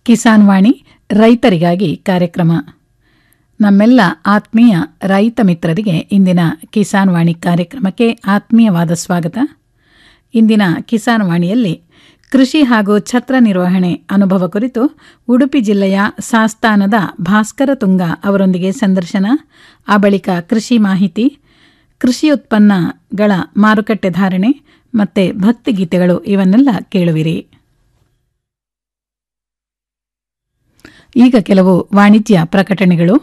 ಕಿಸಾನ್ ವಾಣಿ ರೈತರಿಗಾಗಿ ಕಾರ್ಯಕ್ರಮ ನಮ್ಮೆಲ್ಲ ಆತ್ಮೀಯ ರೈತ ಮಿತ್ರರಿಗೆ ಇಂದಿನ ಕಿಸಾನ್ ವಾಣಿ ಕಾರ್ಯಕ್ರಮಕ್ಕೆ ಆತ್ಮೀಯವಾದ ಸ್ವಾಗತ ಇಂದಿನ ಕಿಸಾನ್ ವಾಣಿಯಲ್ಲಿ ಕೃಷಿ ಹಾಗೂ ಛತ್ರ ನಿರ್ವಹಣೆ ಅನುಭವ ಕುರಿತು ಉಡುಪಿ ಜಿಲ್ಲೆಯ ಸಾಸ್ತಾನದ ಭಾಸ್ಕರ ತುಂಗ ಅವರೊಂದಿಗೆ ಸಂದರ್ಶನ ಆ ಬಳಿಕ ಕೃಷಿ ಮಾಹಿತಿ ಕೃಷಿ ಉತ್ಪನ್ನಗಳ ಮಾರುಕಟ್ಟೆ ಧಾರಣೆ ಮತ್ತೆ ಭಕ್ತಿಗೀತೆಗಳು ಇವನ್ನೆಲ್ಲ ಕೇಳುವಿರಿ ಈಗ ಕೆಲವು ವಾಣಿಜ್ಯ ಪ್ರಕಟಣೆಗಳು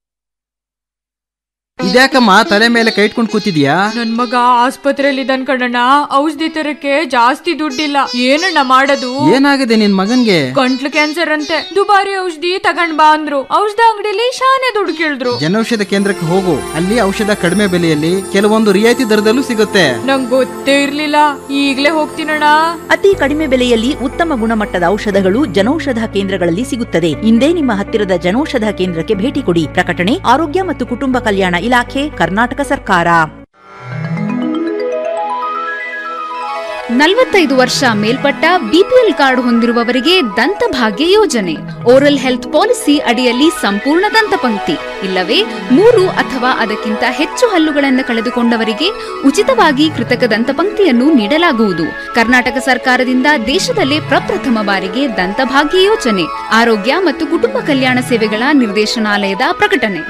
ಇದ್ಯಾಕಮ್ಮ ತಲೆ ಮೇಲೆ ಕೈ ಇಟ್ಕೊಂಡು ಕೂತಿದ್ಯಾ ನನ್ ಮಗ ಆಸ್ಪತ್ರೆಯಲ್ಲಿ ಇದ್ದಾನ್ ಕಣಣ್ಣ ಔಷಧಿ ತರಕ್ಕೆ ಜಾಸ್ತಿ ದುಡ್ಡಿಲ್ಲ ಏನಣ್ಣ ಮಾಡೋದು ಏನಾಗಿದೆ ನಿನ್ ಮಗನ್ಗೆ ಗಂಟ್ಲು ಕ್ಯಾನ್ಸರ್ ಅಂತೆ ದುಬಾರಿ ಔಷಧಿ ತಗೊಂಡ್ ಬಾ ಅಂದ್ರು ಔಷಧ ಅಂಗಡಿಲಿ ಶಾನೆ ದುಡ್ಡು ಕೇಳಿದ್ರು ಜನೌಷಧ ಕೇಂದ್ರಕ್ಕೆ ಹೋಗು ಅಲ್ಲಿ ಔಷಧ ಕಡಿಮೆ ಬೆಲೆಯಲ್ಲಿ ಕೆಲವೊಂದು ರಿಯಾಯಿತಿ ದರದಲ್ಲೂ ಸಿಗುತ್ತೆ ನಂಗ್ ಗೊತ್ತೇ ಇರ್ಲಿಲ್ಲ ಈಗ್ಲೇ ಹೋಗ್ತೀನಣ್ಣ ಅತಿ ಕಡಿಮೆ ಬೆಲೆಯಲ್ಲಿ ಉತ್ತಮ ಗುಣಮಟ್ಟದ ಔಷಧಗಳು ಜನೌಷಧ ಕೇಂದ್ರಗಳಲ್ಲಿ ಸಿಗುತ್ತದೆ ಇಂದೇ ನಿಮ್ಮ ಹತ್ತಿರದ ಜನೌಷಧ ಕೇಂದ್ರಕ್ಕೆ ಭೇಟಿ ಕೊಡಿ ಪ್ರಕಟಣೆ ಆರೋಗ್ಯ ಮತ್ತು ಕುಟುಂಬ ಕಲ್ಯಾಣ ಇಲಾಖೆ ಕರ್ನಾಟಕ ಸರ್ಕಾರ ನಲವತ್ತೈದು ವರ್ಷ ಮೇಲ್ಪಟ್ಟ ಬಿಪಿಎಲ್ ಕಾರ್ಡ್ ಹೊಂದಿರುವವರಿಗೆ ದಂತಭಾಗ್ಯ ಯೋಜನೆ ಓರಲ್ ಹೆಲ್ತ್ ಪಾಲಿಸಿ ಅಡಿಯಲ್ಲಿ ಸಂಪೂರ್ಣ ದಂತಪಂಕ್ತಿ ಇಲ್ಲವೇ ಮೂರು ಅಥವಾ ಅದಕ್ಕಿಂತ ಹೆಚ್ಚು ಹಲ್ಲುಗಳನ್ನು ಕಳೆದುಕೊಂಡವರಿಗೆ ಉಚಿತವಾಗಿ ಕೃತಕ ದಂತಪಂಕ್ತಿಯನ್ನು ನೀಡಲಾಗುವುದು ಕರ್ನಾಟಕ ಸರ್ಕಾರದಿಂದ ದೇಶದಲ್ಲೇ ಪ್ರಪ್ರಥಮ ಬಾರಿಗೆ ದಂತಭಾಗ್ಯ ಯೋಜನೆ ಆರೋಗ್ಯ ಮತ್ತು ಕುಟುಂಬ ಕಲ್ಯಾಣ ಸೇವೆಗಳ ನಿರ್ದೇಶನಾಲಯದ ಪ್ರಕಟಣೆ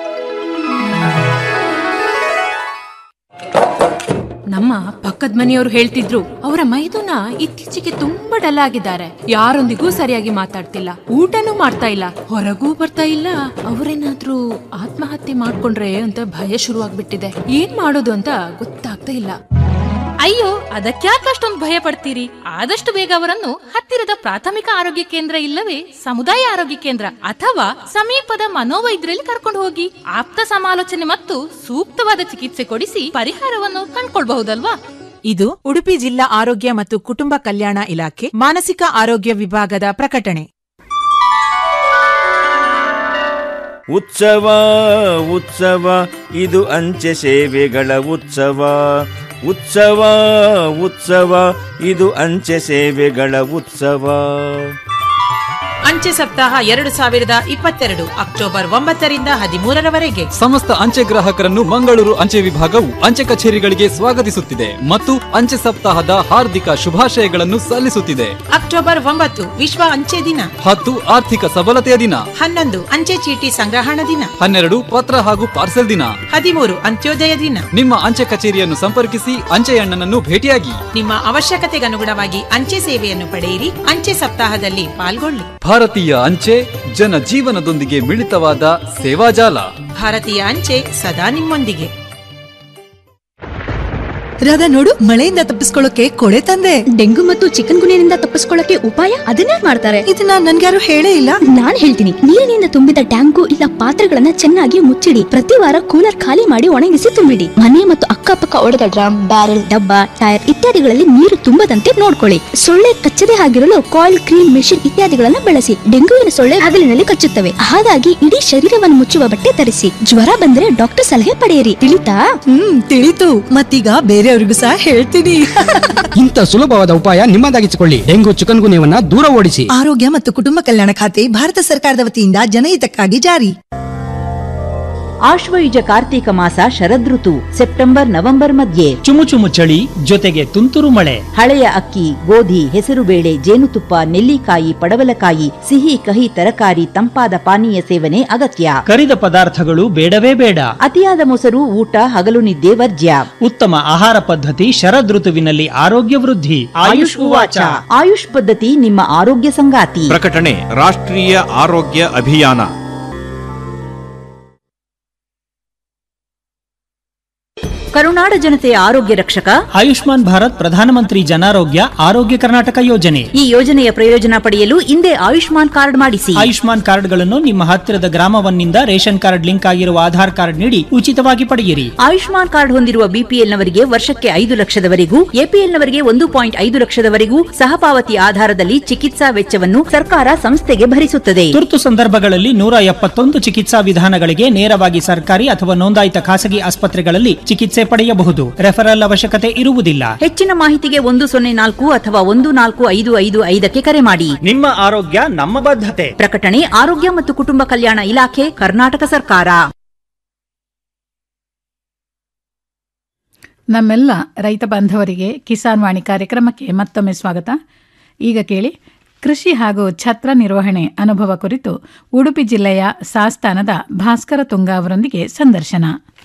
ನಮ್ಮ ಪಕ್ಕದ ಮನೆಯವರು ಹೇಳ್ತಿದ್ರು ಅವರ ಮೈದುನ ಇತ್ತೀಚೆಗೆ ತುಂಬಾ ಡಲ್ ಆಗಿದ್ದಾರೆ ಯಾರೊಂದಿಗೂ ಸರಿಯಾಗಿ ಮಾತಾಡ್ತಿಲ್ಲ ಊಟನೂ ಮಾಡ್ತಾ ಇಲ್ಲ ಹೊರಗೂ ಬರ್ತಾ ಇಲ್ಲ ಅವರೇನಾದ್ರೂ ಆತ್ಮಹತ್ಯೆ ಮಾಡ್ಕೊಂಡ್ರೆ ಅಂತ ಭಯ ಶುರುವಾಗ್ಬಿಟ್ಟಿದೆ ಏನ್ ಮಾಡೋದು ಅಂತ ಗೊತ್ತಾಗ್ತಾ ಇಲ್ಲ ಅಯ್ಯೋ ಅದಕ್ಯಾಕೆ ಅಷ್ಟೊಂದು ಭಯ ಪಡ್ತೀರಿ ಆದಷ್ಟು ಬೇಗ ಅವರನ್ನು ಹತ್ತಿರದ ಪ್ರಾಥಮಿಕ ಆರೋಗ್ಯ ಕೇಂದ್ರ ಇಲ್ಲವೇ ಸಮುದಾಯ ಆರೋಗ್ಯ ಕೇಂದ್ರ ಅಥವಾ ಸಮೀಪದ ಮನೋವೈದ್ಯರಲ್ಲಿ ಕರ್ಕೊಂಡು ಹೋಗಿ ಆಪ್ತ ಸಮಾಲೋಚನೆ ಮತ್ತು ಸೂಕ್ತವಾದ ಚಿಕಿತ್ಸೆ ಕೊಡಿಸಿ ಪರಿಹಾರವನ್ನು ಕಂಡ್ಕೊಳ್ಬಹುದಲ್ವಾ ಇದು ಉಡುಪಿ ಜಿಲ್ಲಾ ಆರೋಗ್ಯ ಮತ್ತು ಕುಟುಂಬ ಕಲ್ಯಾಣ ಇಲಾಖೆ ಮಾನಸಿಕ ಆರೋಗ್ಯ ವಿಭಾಗದ ಪ್ರಕಟಣೆ ಉತ್ಸವ ಉತ್ಸವ ಇದು ಅಂಚೆ ಸೇವೆಗಳ ಉತ್ಸವ ಉತ್ಸವ ಉತ್ಸವ ಇದು ಅಂಚೆ ಸೇವೆಗಳ ಉತ್ಸವ ಅಂಚೆ ಸಪ್ತಾಹ ಎರಡು ಸಾವಿರದ ಇಪ್ಪತ್ತೆರಡು ಅಕ್ಟೋಬರ್ ಒಂಬತ್ತರಿಂದ ಹದಿಮೂರರವರೆಗೆ ಸಮಸ್ತ ಅಂಚೆ ಗ್ರಾಹಕರನ್ನು ಮಂಗಳೂರು ಅಂಚೆ ವಿಭಾಗವು ಅಂಚೆ ಕಚೇರಿಗಳಿಗೆ ಸ್ವಾಗತಿಸುತ್ತಿದೆ ಮತ್ತು ಅಂಚೆ ಸಪ್ತಾಹದ ಹಾರ್ದಿಕ ಶುಭಾಶಯಗಳನ್ನು ಸಲ್ಲಿಸುತ್ತಿದೆ ಅಕ್ಟೋಬರ್ ಒಂಬತ್ತು ವಿಶ್ವ ಅಂಚೆ ದಿನ ಹತ್ತು ಆರ್ಥಿಕ ಸಬಲತೆಯ ದಿನ ಹನ್ನೊಂದು ಅಂಚೆ ಚೀಟಿ ಸಂಗ್ರಹಣ ದಿನ ಹನ್ನೆರಡು ಪತ್ರ ಹಾಗೂ ಪಾರ್ಸೆಲ್ ದಿನ ಹದಿಮೂರು ಅಂತ್ಯೋದಯ ದಿನ ನಿಮ್ಮ ಅಂಚೆ ಕಚೇರಿಯನ್ನು ಸಂಪರ್ಕಿಸಿ ಅಂಚೆ ಅಣ್ಣನನ್ನು ಭೇಟಿಯಾಗಿ ನಿಮ್ಮ ಅವಶ್ಯಕತೆಗನುಗುಣವಾಗಿ ಅಂಚೆ ಸೇವೆಯನ್ನು ಪಡೆಯಿರಿ ಅಂಚೆ ಸಪ್ತಾಹದಲ್ಲಿ ಪಾಲ್ಗೊಳ್ಳಿ ಭಾರತೀಯ ಅಂಚೆ ಜನ ಜೀವನದೊಂದಿಗೆ ಮಿಳಿತವಾದ ಸೇವಾಜಾಲ ಭಾರತೀಯ ಅಂಚೆ ಸದಾ ನಿಮ್ಮೊಂದಿಗೆ ರಾಧಾ ನೋಡು ಮಳೆಯಿಂದ ತಪ್ಪಿಸ್ಕೊಳ್ಳೋಕೆ ಕೊಡೆ ತಂದೆ ಡೆಂಗು ಮತ್ತು ಚಿಕನ್ ಗುನಿಯಿಂದ ತಪ್ಪಿಸ್ಕೊಳ್ಳಕ್ಕೆ ಉಪಾಯ ಅದನ್ನೇ ಮಾಡ್ತಾರೆ ಇದನ್ನ ನನ್ಗ್ಯಾರು ಹೇಳೇ ಇಲ್ಲ ನಾನ್ ಹೇಳ್ತೀನಿ ನೀರಿನಿಂದ ತುಂಬಿದ ಟ್ಯಾಂಕು ಇಲ್ಲ ಪಾತ್ರೆಗಳನ್ನ ಚೆನ್ನಾಗಿ ಮುಚ್ಚಿಡಿ ಪ್ರತಿ ವಾರ ಕೂಲರ್ ಖಾಲಿ ಮಾಡಿ ಒಣಗಿಸಿ ತುಂಬಿಡಿ ಮನೆ ಮತ್ತು ಅಕ್ಕಪಕ್ಕ ಒಡೆದ ಡ್ರಮ್ ಬ್ಯಾರೆಲ್ ಡಬ್ಬ ಟೈರ್ ಇತ್ಯಾದಿಗಳಲ್ಲಿ ನೀರು ತುಂಬದಂತೆ ನೋಡ್ಕೊಳ್ಳಿ ಸೊಳ್ಳೆ ಕಚ್ಚದೆ ಆಗಿರಲು ಕಾಯಿಲ್ ಕ್ರೀಮ್ ಮೆಷಿನ್ ಇತ್ಯಾದಿಗಳನ್ನ ಬಳಸಿ ಡೆಂಗುವಿನ ಸೊಳ್ಳೆ ಹಗಲಿನಲ್ಲಿ ಕಚ್ಚುತ್ತವೆ ಹಾಗಾಗಿ ಇಡೀ ಶರೀರವನ್ನು ಮುಚ್ಚುವ ಬಟ್ಟೆ ಧರಿಸಿ ಜ್ವರ ಬಂದ್ರೆ ಡಾಕ್ಟರ್ ಸಲಹೆ ಪಡೆಯಿರಿ ತಿಳಿತಾ ಹ್ಮ್ ತಿಳಿತು ಮತ್ತೀಗ ಬೇರೆಯವ್ರಿಗೂ ಸಹ ಹೇಳ್ತೀನಿ ಇಂಥ ಸುಲಭವಾದ ಉಪಾಯ ನಿಮ್ಮದಾಗಿಸಿಕೊಳ್ಳಿ ಡೆಂಗು ಚಿಕನ್ ಗುನ್ಯವನ್ನ ದೂರ ಓಡಿಸಿ ಆರೋಗ್ಯ ಮತ್ತು ಕುಟುಂಬ ಕಲ್ಯಾಣ ಖಾತೆ ಭಾರತ ಸರ್ಕಾರದ ವತಿಯಿಂದ ಜನಹಿತಕ್ಕಾಗಿ ಜಾರಿ ಆಶ್ವಯುಜ ಕಾರ್ತೀಕ ಮಾಸ ಶರದೃತು ಸೆಪ್ಟೆಂಬರ್ ನವೆಂಬರ್ ಮಧ್ಯೆ ಚುಮು ಚುಮು ಚಳಿ ಜೊತೆಗೆ ತುಂತುರು ಮಳೆ ಹಳೆಯ ಅಕ್ಕಿ ಗೋಧಿ ಹೆಸರುಬೇಳೆ ಜೇನುತುಪ್ಪ ನೆಲ್ಲಿಕಾಯಿ ಪಡವಲಕಾಯಿ ಸಿಹಿ ಕಹಿ ತರಕಾರಿ ತಂಪಾದ ಪಾನೀಯ ಸೇವನೆ ಅಗತ್ಯ ಕರಿದ ಪದಾರ್ಥಗಳು ಬೇಡವೇ ಬೇಡ ಅತಿಯಾದ ಮೊಸರು ಊಟ ಹಗಲು ನಿದ್ದೆ ವರ್ಜ್ಯ ಉತ್ತಮ ಆಹಾರ ಪದ್ಧತಿ ಶರದೃತುವಿನಲ್ಲಿ ಆರೋಗ್ಯ ವೃದ್ಧಿ ಆಯುಷ್ ಉವಾಚ ಆಯುಷ್ ಪದ್ಧತಿ ನಿಮ್ಮ ಆರೋಗ್ಯ ಸಂಗಾತಿ ಪ್ರಕಟಣೆ ರಾಷ್ಟ್ರೀಯ ಆರೋಗ್ಯ ಅಭಿಯಾನ ಕರುನಾಡ ಜನತೆಯ ಆರೋಗ್ಯ ರಕ್ಷಕ ಆಯುಷ್ಮಾನ್ ಭಾರತ್ ಪ್ರಧಾನಮಂತ್ರಿ ಜನಾರೋಗ್ಯ ಆರೋಗ್ಯ ಕರ್ನಾಟಕ ಯೋಜನೆ ಈ ಯೋಜನೆಯ ಪ್ರಯೋಜನ ಪಡೆಯಲು ಹಿಂದೆ ಆಯುಷ್ಮಾನ್ ಕಾರ್ಡ್ ಮಾಡಿಸಿ ಆಯುಷ್ಮಾನ್ ಕಾರ್ಡ್ಗಳನ್ನು ನಿಮ್ಮ ಹತ್ತಿರದ ಗ್ರಾಮವನ್ನಿಂದ ರೇಷನ್ ಕಾರ್ಡ್ ಲಿಂಕ್ ಆಗಿರುವ ಆಧಾರ್ ಕಾರ್ಡ್ ನೀಡಿ ಉಚಿತವಾಗಿ ಪಡೆಯಿರಿ ಆಯುಷ್ಮಾನ್ ಕಾರ್ಡ್ ಹೊಂದಿರುವ ಬಿಪಿಎಲ್ ನವರಿಗೆ ವರ್ಷಕ್ಕೆ ಐದು ಲಕ್ಷದವರೆಗೂ ಎಪಿಎಲ್ ನವರಿಗೆ ಒಂದು ಪಾಯಿಂಟ್ ಐದು ಲಕ್ಷದವರೆಗೂ ಸಹಪಾವತಿ ಆಧಾರದಲ್ಲಿ ಚಿಕಿತ್ಸಾ ವೆಚ್ಚವನ್ನು ಸರ್ಕಾರ ಸಂಸ್ಥೆಗೆ ಭರಿಸುತ್ತದೆ ತುರ್ತು ಸಂದರ್ಭಗಳಲ್ಲಿ ನೂರ ಎಪ್ಪತ್ತೊಂದು ಚಿಕಿತ್ಸಾ ವಿಧಾನಗಳಿಗೆ ನೇರವಾಗಿ ಸರ್ಕಾರಿ ಅಥವಾ ನೋಂದಾಯಿತ ಖಾಸಗಿ ಆಸ್ಪತ್ರೆಗಳಲ್ಲಿ ಚಿಕಿತ್ಸೆ ಪಡೆಯಬಹುದು ಮಾಡಬಹುದು ರೆಫರಲ್ ಅವಶ್ಯಕತೆ ಇರುವುದಿಲ್ಲ ಹೆಚ್ಚಿನ ಮಾಹಿತಿಗೆ ಒಂದು ಸೊನ್ನೆ ನಾಲ್ಕು ಅಥವಾ ಒಂದು ನಾಲ್ಕು ಐದು ಐದು ಐದಕ್ಕೆ ಕರೆ ಮಾಡಿ ನಿಮ್ಮ ಆರೋಗ್ಯ ನಮ್ಮ ಬದ್ಧತೆ ಪ್ರಕಟಣೆ ಆರೋಗ್ಯ ಮತ್ತು ಕುಟುಂಬ ಕಲ್ಯಾಣ ಇಲಾಖೆ ಕರ್ನಾಟಕ ಸರ್ಕಾರ ನಮ್ಮೆಲ್ಲ ರೈತ ಬಾಂಧವರಿಗೆ ಕಿಸಾನ್ ವಾಣಿ ಕಾರ್ಯಕ್ರಮಕ್ಕೆ ಮತ್ತೊಮ್ಮೆ ಸ್ವಾಗತ ಈಗ ಕೇಳಿ ಕೃಷಿ ಹಾಗೂ ಛತ್ರ ನಿರ್ವಹಣೆ ಅನುಭವ ಕುರಿತು ಉಡುಪಿ ಜಿಲ್ಲೆಯ ಸಾಸ್ತಾನದ ಭಾಸ್ಕರ ತುಂಗ ಅವರೊಂದಿಗೆ ಸಂದರ್ಶನ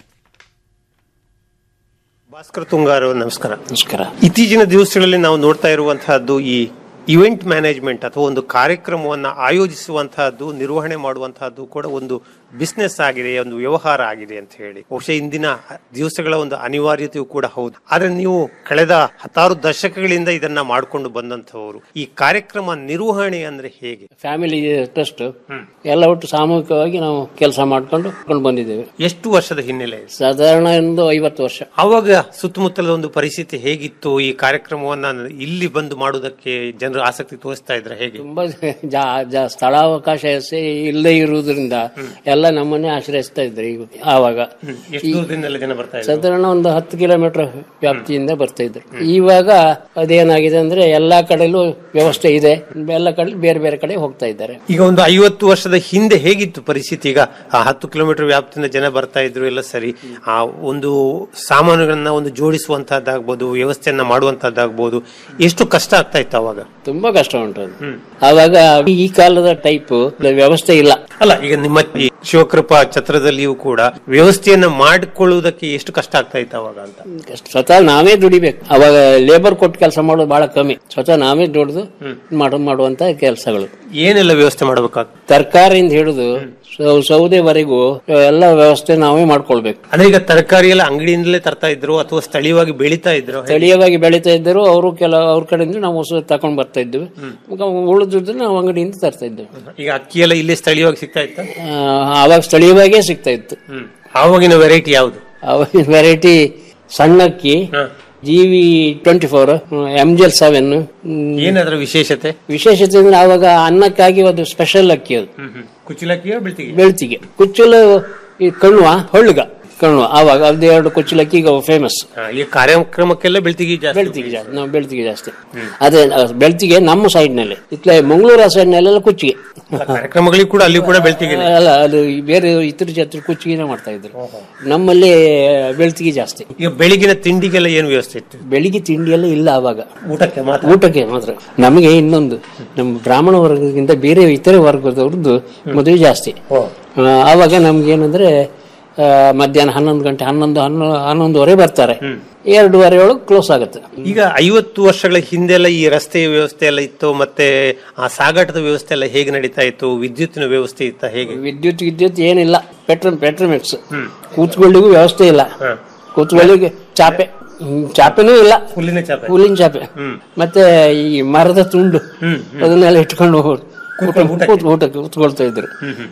ಭಾಸ್ಕರ್ ತುಂಗಾರು ನಮಸ್ಕಾರ ನಮಸ್ಕಾರ ಇತ್ತೀಚಿನ ದಿವಸಗಳಲ್ಲಿ ನಾವು ನೋಡ್ತಾ ಇರುವಂತಹದ್ದು ಈ ಇವೆಂಟ್ ಮ್ಯಾನೇಜ್ಮೆಂಟ್ ಅಥವಾ ಒಂದು ಕಾರ್ಯಕ್ರಮವನ್ನು ಆಯೋಜಿಸುವಂತಹದ್ದು ನಿರ್ವಹಣೆ ಮಾಡುವಂತಹದ್ದು ಕೂಡ ಒಂದು ಬಿಸ್ನೆಸ್ ಆಗಿದೆ ಒಂದು ವ್ಯವಹಾರ ಆಗಿದೆ ಅಂತ ಹೇಳಿ ಬಹುಶಃ ಇಂದಿನ ದಿವಸಗಳ ಒಂದು ಅನಿವಾರ್ಯತೆಯೂ ಕೂಡ ಹೌದು ಆದ್ರೆ ನೀವು ಕಳೆದ ಹತ್ತಾರು ದಶಕಗಳಿಂದ ಇದನ್ನ ಮಾಡ್ಕೊಂಡು ಬಂದಂತವರು ಈ ಕಾರ್ಯಕ್ರಮ ನಿರ್ವಹಣೆ ಅಂದ್ರೆ ಹೇಗೆ ಫ್ಯಾಮಿಲಿ ಟ್ರಸ್ಟ್ ಎಲ್ಲ ಒಟ್ಟು ಸಾಮೂಹಿಕವಾಗಿ ನಾವು ಕೆಲಸ ಮಾಡ್ಕೊಂಡು ಕೊಂಡು ಬಂದಿದ್ದೇವೆ ಎಷ್ಟು ವರ್ಷದ ಹಿನ್ನೆಲೆ ಇದೆ? ಸಾಧಾರಣ ಒಂದು ಐವತ್ತು ವರ್ಷ ಅವಾಗ ಸುತ್ತಮುತ್ತಲ ಒಂದು ಪರಿಸ್ಥಿತಿ ಹೇಗಿತ್ತು ಈ ಕಾರ್ಯಕ್ರಮವನ್ನ ಇಲ್ಲಿ ಬಂದು ಮಾಡುವುದಕ್ಕೆ ಜನರು ಆಸಕ್ತಿ ತೋರಿಸ್ತಾ ಇದ್ರ ಹೇಗೆ ತುಂಬಾ ಜಾ- ಜಾ- ಸ್ಥಳಾವಕಾಶ ಸ- ಇಲ್ಲದೆ ಇರುವುದರಿಂದ ಎಲ್ಲ ನಮ್ಮನ್ನೇ ಆಶ್ರಯಿಸ್ತಾ ಇದ್ರು ಈಗ ಆವಾಗ ಎಷ್ಟು ದೂರದಿಂದೆಲ್ಲ ಜನ ಬರ್ತಾ ಇದ್ರು ಸಾಧಾರಣ ಒಂದು ಹತ್ತು ಕಿಲೋಮೀಟರ್ ವ್ಯಾಪ್ತಿಯಿಂದ ಬರ್ತಾ ಇದ್ರು ಇವಾಗ ಅದೇನಾಗಿದೆ ಅಂದ್ರೆ ಎಲ್ಲಾ ಕಡೆಲೂ ವ್ಯವಸ್ಥೆ ಇದೆ ಎಲ್ಲ ಕಡೆ ಬೇರೆ ಬೇರೆ ಕಡೆ ಹೋಗ್ತಾ ಇದ್ದಾರೆ ಈಗ ಒಂದು ಐವತ್ತು ವರ್ಷದ ಹಿಂದೆ ಹೇಗಿತ್ತು ಪರಿಸ್ಥಿತಿ ಈಗ ಆ ಹತ್ತು ಕಿಲೋಮೀಟರ್ ವ್ಯಾಪ್ತಿಯಿಂದ ಜನ ಬರ್ತಾ ಇದ್ರು ಎಲ್ಲ ಸರಿ ಆ ಒಂದು ಸಾಮಾನುಗಳನ್ನ ಒಂದು ಜೋಡಿಸುವಂತಹದ್ದಾಗ್ಬೋದು ವ್ಯವಸ್ಥೆಯನ್ನ ಮಾಡುವಂತಹದ್ದಾಗ್ಬೋದು ಎಷ್ಟು ಕಷ್ಟ ಆಗ್ತಾ ಇತ್ತು ಅವಾಗ ತುಂಬಾ ಕಷ್ಟ ಉಂಟು ಅದು ಆವಾಗ ಈ ಕಾಲದ ಟೈಪ್ ವ್ಯವಸ್ಥೆ ಇಲ್ಲ ಅಲ್ಲ ಈಗ ನಿಮ್ಮ ಈ ಶಿವಕೃಪಾ ಛತ್ರದಲ್ಲಿಯೂ ಕೂಡ ವ್ಯವಸ್ಥೆಯನ್ನ ಮಾಡಿಕೊಳ್ಳುವುದಕ್ಕೆ ಎಷ್ಟು ಕಷ್ಟ ಆಗ್ತಾ ಇತ್ತು ಅವಾಗ ಅಂತ ಸ್ವತಃ ನಾವೇ ದುಡಿಬೇಕು ಅವಾಗ ಲೇಬರ್ ಕೊಟ್ಟು ಕೆಲಸ ಮಾಡೋದು ಬಹಳ ಕಮ್ಮಿ ಸ್ವತಃ ನಾವೇ ದುಡಿದು ಮಾಡು ಮಾಡುವಂತ ಕೆಲಸಗಳು ಏನೆಲ್ಲ ವ್ಯವಸ್ಥೆ ಮಾಡಬೇಕಾಗ್ತದೆ ತರಕಾರಿಯಿಂದ ಹಿಡಿದು ಸೌ- ಸೌದೆವರೆಗೂ ಎಲ್ಲ ವ್ಯವಸ್ಥೆ ನಾವೇ ಮಾಡ್ಕೊಳ್ಬೇಕು ಅಂದ್ರೆ ಈಗ ತರಕಾರಿ ಎಲ್ಲ ಅಂಗಡಿಯಿಂದಲೇ ತರ್ತಾ ಇದ್ರು ಅಥವಾ ಸ್ಥಳೀಯವಾಗಿ ಬೆಳೀತಾ ಇದ್ರು ಸ್ಥಳೀಯವಾಗಿ ಬೆಳೀತಾ ಇದ್ದರು ಅವರು ಕೆಲ ಅವ್ರ ಕಡೆಯಿಂದ ನಾವು ಹೊಸ ತಕೊಂಡ್ ಬರ್ತಾ ಇದ್ವಿ ಉಳಿದಿದ್ದು ನಾವು ಅಂಗಡಿಯಿಂದ ತರ್ತಾ ಇದ್ವಿ ಈಗ ಅಕ್ಕಿ ಎಲ್ಲ ಇಲ್ಲಿ ಸ್ಥಳೀಯವಾಗಿ ಸಿಗ್ತಾ ಇತ್ತ ಆ, ಆವಾಗ ಸ್ಥಳೀಯವಾಗೇ ಸಿಗ್ತಾ ಇತ್ತು ಆವಾಗಿನ ವೆರೈಟಿ ಯಾವುದು ಆವಾಗಿನ ವೆರೈಟಿ ಸಣ್ಣಕ್ಕಿ ಜಿವಿ ಟ್ವೆಂಟಿ ಫೋರ್ ಎಂ ಜೆಲ್ ಸೆವೆನ್ ಏನದ್ರ ವಿಶೇಷತೆ ವಿಶೇಷತೆ ಅಂದ್ರೆ ಆವಾಗ ಅನ್ನಕ್ಕಾಗಿ ಒಂದು ಸ್ಪೆಷಲ್ ಅಕ್ಕಿ ಅದು ಕುಚಿಲಕ್ಕಿಯೋ ಬೆಳ್ತಿಗೆ ಬೆಳ್ತಿಗೆ ಕುಚ್ಚಲು ಈ ಕಣ್ವ ಹೊಳ್ಳುಗ ಕಣ್ವ ಆವಾಗ ಅದು ಎರಡು ಕುಚ್ಚಲಕ್ಕಿ ಈಗ ಫೇಮಸ್ ಈ ಕಾರ್ಯಕ್ರಮಕ್ಕೆಲ್ಲ ಬೆಳ್ತಿಗೆ ಜಾಸ್ತಿ ಬೆಳ್ತಿಗೆ ಜಾಸ್ತಿ ನಾವು ಬೆಳ್ತಿಗೆ ಜಾಸ್ತಿ ಅದೇ ಆ, ಬೆಳ್ತಿಗೆ ನಮ್ಮ ಸೈಡ್ ನಲ್ಲಿ ಇತ್ಲ ಮಂಗಳೂರು ಸೈಡ್ ನಲ್ಲೆಲ್ಲ ಕುಚ್ಚಿಗೆ ಕಾರ್ಯಕ್ರಮಗಳಿಗೆ ಕೂಡ ಅಲ್ಲಿ ಕೂಡ ಬೆಳ್ತಿಗೆ ಅಲ್ಲ ಅದು ಬೇರೆ ಇತರ ಜಾತ್ರೆ ಕುಚ್ಚಿಗೆನೆ ಮಾಡ್ತಾ ಇದ್ರು ನಮ್ಮಲ್ಲಿ ಬೆಳ್ತಿಗೆ ಜಾಸ್ತಿ ಈಗ ಬೆಳಿಗಿನ ತಿಂಡಿಗೆಲ್ಲ ಏನು ವ್ಯವಸ್ಥೆ ಇತ್ತು ಬೆಳಿಗ್ಗೆ ತಿಂಡಿ ಎಲ್ಲ ಇಲ್ಲ ಆವಾಗ ಊಟಕ್ಕೆ ಮಾತ್ರ ಊಟಕ್ಕೆ ಮಾತ್ರ ನಮಗೆ ಇನ್ನೊಂದು ನಮ್ಮ ಬ್ರಾಹ್ಮಣ ವರ್ಗಕ್ಕಿಂತ ಬೇರೆ ಇತರೆ ವರ್ಗದವ್ರದ್ದು ಮದುವೆ ಜಾಸ್ತಿ ಆ, ಆವಾಗ ನಮ್ಗೆ ಏನಂದ್ರೆ ಆ, ಮಧ್ಯಾಹ್ನ ಹನ್ನೊಂದು ಗಂಟೆ ಹನ್ನೊಂದು ಹನ್ನೊ ಹನ್ನೊಂದುವರೆ ಬರ್ತಾರೆ ಎರಡೂವರೆ ಒಳಗೆ ಕ್ಲೋಸ್ ಆಗುತ್ತೆ ಈಗ ಐವತ್ತು ವರ್ಷಗಳ ಹಿಂದೆಲ್ಲ ಈ ರಸ್ತೆಯ ವ್ಯವಸ್ಥೆ ಎಲ್ಲ ಇತ್ತು ಮತ್ತೆ ಆ ಸಾಗಾಟದ ವ್ಯವಸ್ಥೆ ಎಲ್ಲ ಹೇಗೆ ನಡೀತಾ ಇತ್ತು ವಿದ್ಯುತ್ತಿನ ವ್ಯವಸ್ಥೆ ಇತ್ತ ಹೇಗೆ ವಿದ್ಯುತ್ ವಿದ್ಯುತ್ ಏನಿಲ್ಲ ಪೆಟ್ರೋಲ್ ಪೆಟ್ರೋಮಿಕ್ಸ್ ಕೂತ್ಕೊಳ್ಳಿಗೂ ವ್ಯವಸ್ಥೆ ಇಲ್ಲ ಕೂತ್ಕೊಳ್ಳಿಗೆ ಚಾಪೆ ಹ್ಮ್, ಚಾಪೆನೂ ಇಲ್ಲ ಹುಲ್ಲಿನ ಚಾಪೆ ಹುಲ್ಲಿನ ಚಾಪೆ ಮತ್ತೆ ಈ ಮರದ ತುಂಡು ಅದನ್ನೆಲ್ಲ ಇಟ್ಕೊಂಡು ಊಟ ಕೂತ್- ಊಟಕ್ಕೆ ಕೂತ್ಕೊಳ್ತಾ ಇದ್ರು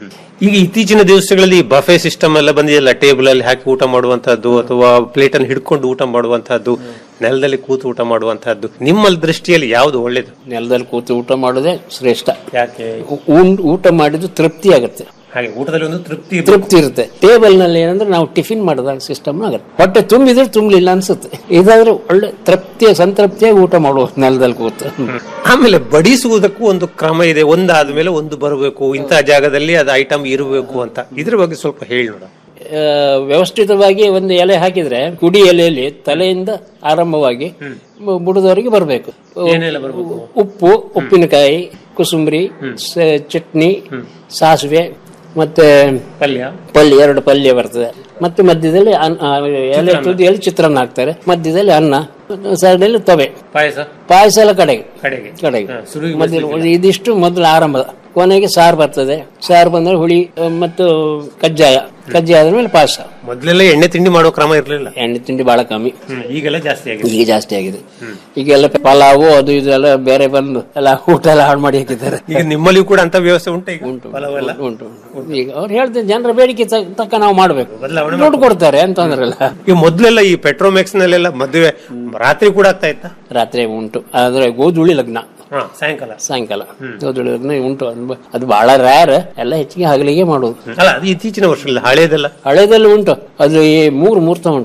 ಈಗ ಇತ್ತೀಚಿನ ದಿವಸಗಳಲ್ಲಿ ಬಫೆ ಸಿಸ್ಟಮ್ ಎಲ್ಲ ಬಂದಿದೆಯಲ್ಲ ಟೇಬಲ್ ಅಲ್ಲಿ ಹಾಕಿ ಊಟ ಮಾಡುವಂತಹದ್ದು ಅಥವಾ ಪ್ಲೇಟ್ ಅನ್ನು ಹಿಡ್ಕೊಂಡು ಊಟ ಮಾಡುವಂತಹದ್ದು ನೆಲದಲ್ಲಿ ಕೂತು ಊಟ ಮಾಡುವಂತಹದ್ದು ನಿಮ್ಮ ದೃಷ್ಟಿಯಲ್ಲಿ ಯಾವುದು ಒಳ್ಳೇದು ನೆಲದಲ್ಲಿ ಕೂತು ಊಟ ಮಾಡೋದೇ ಶ್ರೇಷ್ಠ ಯಾಕೆ ಉಂಡ್- ಊಟ ಮಾಡಿದ್ದು ತೃಪ್ತಿ ಆಗುತ್ತೆ ಹಾಗೆ ಊಟದಲ್ಲಿ ಒಂದು ತೃಪ್ತಿ ತೃಪ್ತಿ ಇರುತ್ತೆ ಟೇಬಲ್ ನಲ್ಲಿ ಏನಂದ್ರೆ ನಾವು ಟಿಫಿನ್ ಮಾಡಿದಾಗ ಸಿಸ್ಟಮ್ ಆಗುತ್ತೆ ಹೊಟ್ಟೆ ತುಂಬಿದ್ರೆ ತುಂಬಲಿಲ್ಲ ಅನ್ಸುತ್ತೆ ಇದಾದ್ರೆ ಒಳ್ಳೆ ತೃಪ್ತಿಯ ಸಂತೃಪ್ತಿಯಾಗಿ ಊಟ ಮಾಡುವ ನೆಲದಲ್ಲಿ ಕೂತು ಆಮೇಲೆ ಬಡಿಸುವುದಕ್ಕೂ ಒಂದು ಕ್ರಮ ಇದೆ ಒಂದಾದ ಮೇಲೆ ಒಂದು ಬರಬೇಕು ಇಂತಹ ಜಾಗದಲ್ಲಿ ಅದು ಐಟಮ್ ಇರಬೇಕು ಅಂತ ಇದ್ರ ಬಗ್ಗೆ ಸ್ವಲ್ಪ ಹೇಳಿ ನೋಡ ಆ, ವ್ಯವಸ್ಥಿತವಾಗಿ ಒಂದು ಎಲೆ ಹಾಕಿದ್ರೆ ಕುಡಿ ಎಲೆಯಲ್ಲಿ ತಲೆಯಿಂದ ಆರಂಭವಾಗಿ ಬು- ಬುಡದವರೆಗೆ ಬರಬೇಕು ಏನೆಲ್ಲ ಬರ್ಬೇಕು? ಉಪ್ಪು ಉಪ್ಪಿನಕಾಯಿ ಕುಸುಂಬರಿ ಸ- ಚಟ್ನಿ ಸಾಸಿವೆ ಮತ್ತೆ ಪಲ್ಯ ಪಲ್ಯ ಎರಡು ಪಲ್ಯ ಬರ್ತದೆ ಮತ್ತೆ ಮಧ್ಯದಲ್ಲಿ ಅನ್ನ ಆ, ಎಲೆ ತುದಿಯಲ್ಲಿ ಚಿತ್ರಾನ್ನ ಹಾಕ್ತಾರೆ ಮಧ್ಯದಲ್ಲಿ ಅನ್ನ ಸೈಡಲ್ಲಿ ತೊವೆ ಪಾಯಸ ಪಾಯಸ ಎಲ್ಲ ಕಡೆಗೆ ಕಡೆಗೆ ಕಡೆಗೆ ಹಾ, ಶುರುವಿಗೆ ಮಧ್ಯ ಇದಿಷ್ಟು ಮೊದಲು ಆರಂಭ ಕೊನೆಗೆ ಸಾರು ಬರ್ತದೆ ಸಾರು ಬಂದ್ರೆ ಹುಳಿ ಆ, ಮತ್ತು ಕಜ್ಜಾಯ ಕಜ್ಜಾಯ ಆದ್ಮೇಲೆ ಪಾಯಸ ಮೊದ್ಲೆಲ್ಲ ಎಣ್ಣೆ ತಿಂಡಿ ಮಾಡೋ ಕ್ರಮ ಇರ್ಲಿಲ್ಲ ಎಣ್ಣೆ ತಿಂಡಿ ಬಹಳ ಕಮ್ಮಿ ಈಗೆಲ್ಲ ಜಾಸ್ತಿ ಆಗಿದೆ ಈಗ ಜಾಸ್ತಿ ಆಗಿದೆ ಈಗೆಲ್ಲ ಪಲಾವು ಅದು ಇದೆಲ್ಲ ಬೇರೆ ಬಂದು ಎಲ್ಲ ಊಟ ಎಲ್ಲ ಹಾಳು ಮಾಡಿ ಹಾಕಿದ್ದಾರೆ ಈಗ ನಿಮ್ಮಲ್ಲಿ ಕೂಡ ಅಂತ ವ್ಯವಸ್ಥೆ ಉಂಟು ಈಗ ಪಲಾವ್ ಎಲ್ಲ ಉಂಟು ಉಂಟು. ಈಗ ಅವ್ರು ಹೇಳ್ತಾರೆ ಜನರ ಬೇಡಿಕೆ ತ- ತಕ್ಕ ನಾವು ಮಾಡ್ಬೇಕು ಬದಲಾವಣೆ ದುಡ್ಡು ಕೊಡ್ತಾರೆ ಅಂತಂದ್ರಲ್ಲ ಈಗ ಮೊದ್ಲೆಲ್ಲ ಈ ಪೆಟ್ರೋಮ್ಯಾಕ್ಸ್ ನಲ್ಲೆಲ್ಲ ಮದುವೆ ರಾತ್ರಿ ಕೂಡ ಆಗ್ತಾ ಇತ್ತ ರಾತ್ರಿ ಉಂಟು ಆದ್ರೆ ಗೋಧುಳಿ ಲಗ್ನ ಹಾ ಸಾಯಂಕಾಲ ಸಾಯಂಕಾಲ ಗೋಧುಳಿ ಲಗ್ನ ಉಂಟು ಅದು ಅದು ಬಹಳ ರ್ಯಾರ್ ಎಲ್ಲ ಹೆಚ್ಚಿಗೆ ಹಗಲಿಗೆ ಮಾಡೋದು ಅಲ್ಲ ಅದು ಇತ್ತೀಚಿನ ವರ್ಷದಲ್ಲಿ ಹಳೇದೆಲ್ಲ ಹಳೇದಲ್ಲಿ ಉಂಟು ಅದು ಈ ಮೂರು ಮುಹೂರ್ತ ಉಂಟು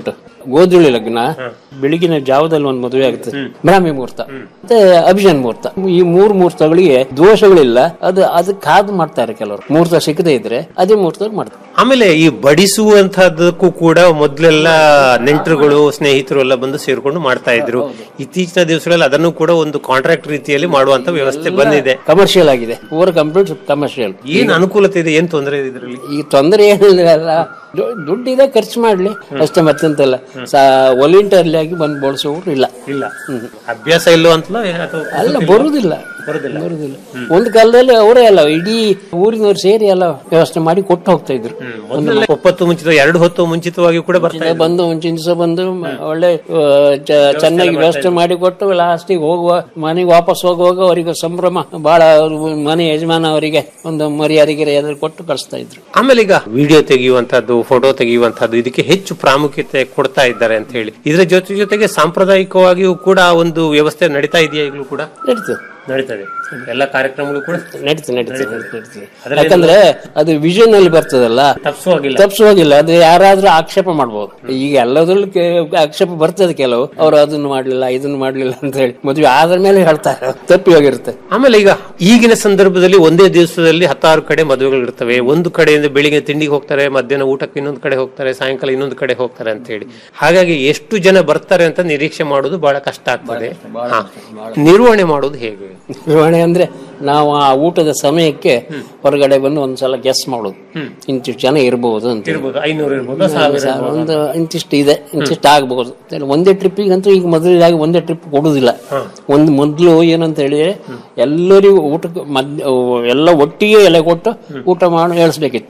ಗೋಧುಳಿ ಲಗ್ನ ಬೆಳಗಿನ ಜಾವದಲ್ಲಿ ಒಂದು ಮದುವೆ ಆಗುತ್ತೆ ಬ್ರಾಹ್ಮಿ ಮುಹೂರ್ತ ಮತ್ತೆ ಅಭಿಷನ್ ಮುಹೂರ್ತ ಈ ಮೂರು ಮುಹೂರ್ತಗಳಿಗೆ ದೋಷಗಳಿಲ್ಲ ಅದು ಅದಕ್ಕೆ ಕಾದು ಮಾಡ್ತಾರೆ ಕೆಲವರು ಮುಹೂರ್ತ ಸಿಕ್ಕದೇ ಇದ್ರೆ ಅದೇ ಮುಹೂರ್ತದಲ್ಲಿ ಮಾಡ್ತಾರೆ ಆಮೇಲೆ ಈ ಬಡಿಸುವಂತಹದ್ದಕ್ಕೂ ಕೂಡ ಮೊದ್ಲೆಲ್ಲ ನೆಂಟರುಗಳು ಸ್ನೇಹಿತರು ಎಲ್ಲ ಬಂದು ಸೇರ್ಕೊಂಡು ಮಾಡ್ತಾ ಇದ್ರು ಇತ್ತೀಚಿನ ದಿವಸಗಳಲ್ಲಿ ಅದನ್ನು ಕೂಡ ಒಂದು ಕಾಂಟ್ರಾಕ್ಟ್ ರೀತಿಯಲ್ಲಿ ಮಾಡುವಂತ ವ್ಯವಸ್ಥೆ ಬಂದಿದೆ ಕಮರ್ಷಿಯಲ್ ಆಗಿದೆ ಪೂರ ಕಂಪ್ಲೀಟ್ ಕಮರ್ಷಿಯಲ್ ಏನ್ ಅನುಕೂಲತೆ ಇದೆ ಏನ್ ತೊಂದರೆ ಇದೆ ಇದರಲ್ಲಿ ಈ ತೊಂದರೆ ಏನಿಲ್ಲ ದು- ದುಡ್ಡಿದೆ ಖರ್ಚು ಮಾಡ್ಲಿ ಅಷ್ಟೇ ಮತ್ತೆಂತಲ್ಲ ವಾಲಂಟಿಯರ್ಲಿ ಆಗಿ ಬಂದು ಬಳಸೋರು ಇಲ್ಲ ಇಲ್ಲ ಅಭ್ಯಾಸ ಇಲ್ಲೋ ಅಂತಲೋ ಅಥವಾ ಅಲ್ಲ ಬರುದಿಲ್ಲ ಬರುದಿಲ್ಲ ಒಂದು ಕಾಲದಲ್ಲಿ ಅವರೇ ಅಲ್ಲ ಇಡೀ ಊರಿನವ್ರು ಸೇರಿ ಎಲ್ಲ ವ್ಯವಸ್ಥೆ ಮಾಡಿ ಕೊಟ್ಟು ಹೋಗ್ತಾ ಇದ್ರು ಮೊದಲೆಲ್ಲ ಒಪ್ಪತ್ತು ಮುಂಚಿತ ಎರಡು ಹೊತ್ತು ಮುಂಚಿತವಾಗಿ ಕೂಡ ಬರ್ತಾ ಇದ್ರು. ಬಂದು ಮುಂಚಿನ ದಿವಸ ಬಂದು ಮ- ಒಳ್ಳೆ ಆ, ಚ- ಚೆನ್ನಾಗಿ ವ್ಯವಸ್ಥೆ ಮಾಡಿ ಕೊಟ್ಟು ಲಾಸ್ಟಿಗೆ ಹೋಗುವ ಮನೆಗೆ ವಾಪಸ್ ಹೋಗುವಾಗ ಅವರಿಗೆ ಸಂಭ್ರಮ ಬಹಳ ಅವ್ರು ಮನೆ ಯಜಮಾನ ಅವರಿಗೆ ಒಂದು ಮರ್ಯಾದೆಗೆ ಎದುರು ಕೊಟ್ಟು ಕಳಿಸ್ತಾ ಇದ್ರು ಆಮೇಲೆ ಈಗ ವಿಡಿಯೋ ತೆಗೆಯುವಂತಹದ್ದು ಫೋಟೋ ತೆಗೆಯುವಂತಹದ್ದು ಇದಕ್ಕೆ ಹೆಚ್ಚು ಪ್ರಾಮುಖ್ಯತೆ ಕೊಡ್ತಾ ಇದ್ದಾರೆ ಅಂತ ಹೇಳಿ ಇದರ ಜೊತೆ ಜೊತೆಗೆ ಸಾಂಪ್ರದಾಯಿಕವಾಗಿಯೂ ಕೂಡ ಒಂದು ವ್ಯವಸ್ಥೆ ನಡೀತಾ ಇದೆಯಾ ಈಗಲೂ ಕೂಡ ನಡೀತದೆ ನಡೀತದೆ ಎಲ್ಲ ಕಾರ್ಯಕ್ರಮಗಳು ಕೂಡ ನಡೀತದೆ ನಡೀತದೆ ನಡೀತದೆ ಅದ್ರಲ್ಲಿ ಯಾಕಂದ್ರೆ ಅದು ವಿಷನ್ ಅಲ್ಲಿ ಬರ್ತದಲ್ಲ ತಪ್ಪಿಸುವಾಗಿಲ್ಲ ತಪ್ಪಿಸುವಾಗಿಲ್ಲ ಅದು ಯಾರಾದ್ರೂ ಆಕ್ಷೇಪ ಮಾಡ್ಬೋದು ಈಗ ಎಲ್ಲದ್ರಲ್ಲೂ ಕೆ- ಆಕ್ಷೇಪ ಬರ್ತದೆ ಕೆಲವು ಅವ್ರು ಅದನ್ನು ಮಾಡ್ಲಿಲ್ಲ ಇದನ್ನು ಮಾಡ್ಲಿಲ್ಲ ಅಂತ ಹೇಳಿ ಮದುವೆ ಆದ್ರ ಮೇಲೆ ಹೇಳ್ತಾರೆ ತಪ್ಪಿ ಹೋಗಿರುತ್ತೆ ಆಮೇಲೆ ಈಗ ಈಗಿನ ಸಂದರ್ಭದಲ್ಲಿ ಒಂದೇ ದಿವಸದಲ್ಲಿ ಹತ್ತಾರು ಕಡೆ ಮದುವೆಗಳು ಇರ್ತವೆ ಒಂದು ಕಡೆಯಿಂದ ಬೆಳಿಗ್ಗೆ ತಿಂಡಿಗೆ ಹೋಗ್ತಾರೆ ಮಧ್ಯಾಹ್ನ ಊಟಕ್ಕೆ ಇನ್ನೊಂದು ಕಡೆ ಹೋಗ್ತಾರೆ ಸಾಯಂಕಾಲ ಇನ್ನೊಂದು ಕಡೆ ಹೋಗ್ತಾರೆ ಅಂತ ಹೇಳಿ ಹಾಗಾಗಿ ಎಷ್ಟು ಜನ ಬರ್ತಾರೆ ಅಂತ ನಿರೀಕ್ಷೆ ಮಾಡೋದು ಬಹಳ ಕಷ್ಟ ಆಗ್ತದೆ ಹಾ. ನಿರ್ವಹಣೆ ಮಾಡೋದು ಹೇಗೆ ನಿರ್ವಹಣೆ ಅಂದ್ರೆ ನಾವು ಆ ಊಟದ ಸಮಯಕ್ಕೆ ಹೊರಗಡೆ ಬಂದು ಒಂದ್ಸಲ ಗೆಸ್ ಮಾಡೋದು ಇಂತಿಷ್ಟು ಜನ ಇರಬಹುದು ಅಂತ ಇರ್ಬೋದು ಐನೂರು ಇರ್ಬೋದು ಸಾವಿರ ಸಾ- ಇರ್ಬೋದು. ಒಂದು ಇಂತಿಷ್ಟು ಇದೆ ಇಂತಿಷ್ಟು ಆಗ್ಬಹುದು ಮತ್ತೆ ಒಂದೇ ಟ್ರಿಪ್ಪಿಗಂತೂ ಈಗ ಮೊದಲಾಗಿ ಒಂದೇ ಟ್ರಿಪ್ ಕೊಡುದಿಲ್ಲ ಒಂದು ಮೊದಲು ಏನಂತ ಹೇಳಿ ಎಲ್ಲರಿಗೂ ಊಟಕ್ಕೆ ಮದ್ ಎಲ್ಲ ಒಟ್ಟಿಗೆ ಎಲೆ ಕೊಟ್ಟು ಊಟ ಮಾಡಿ ಹೇಳಿಸ್ಬೇಕಿತ್ತು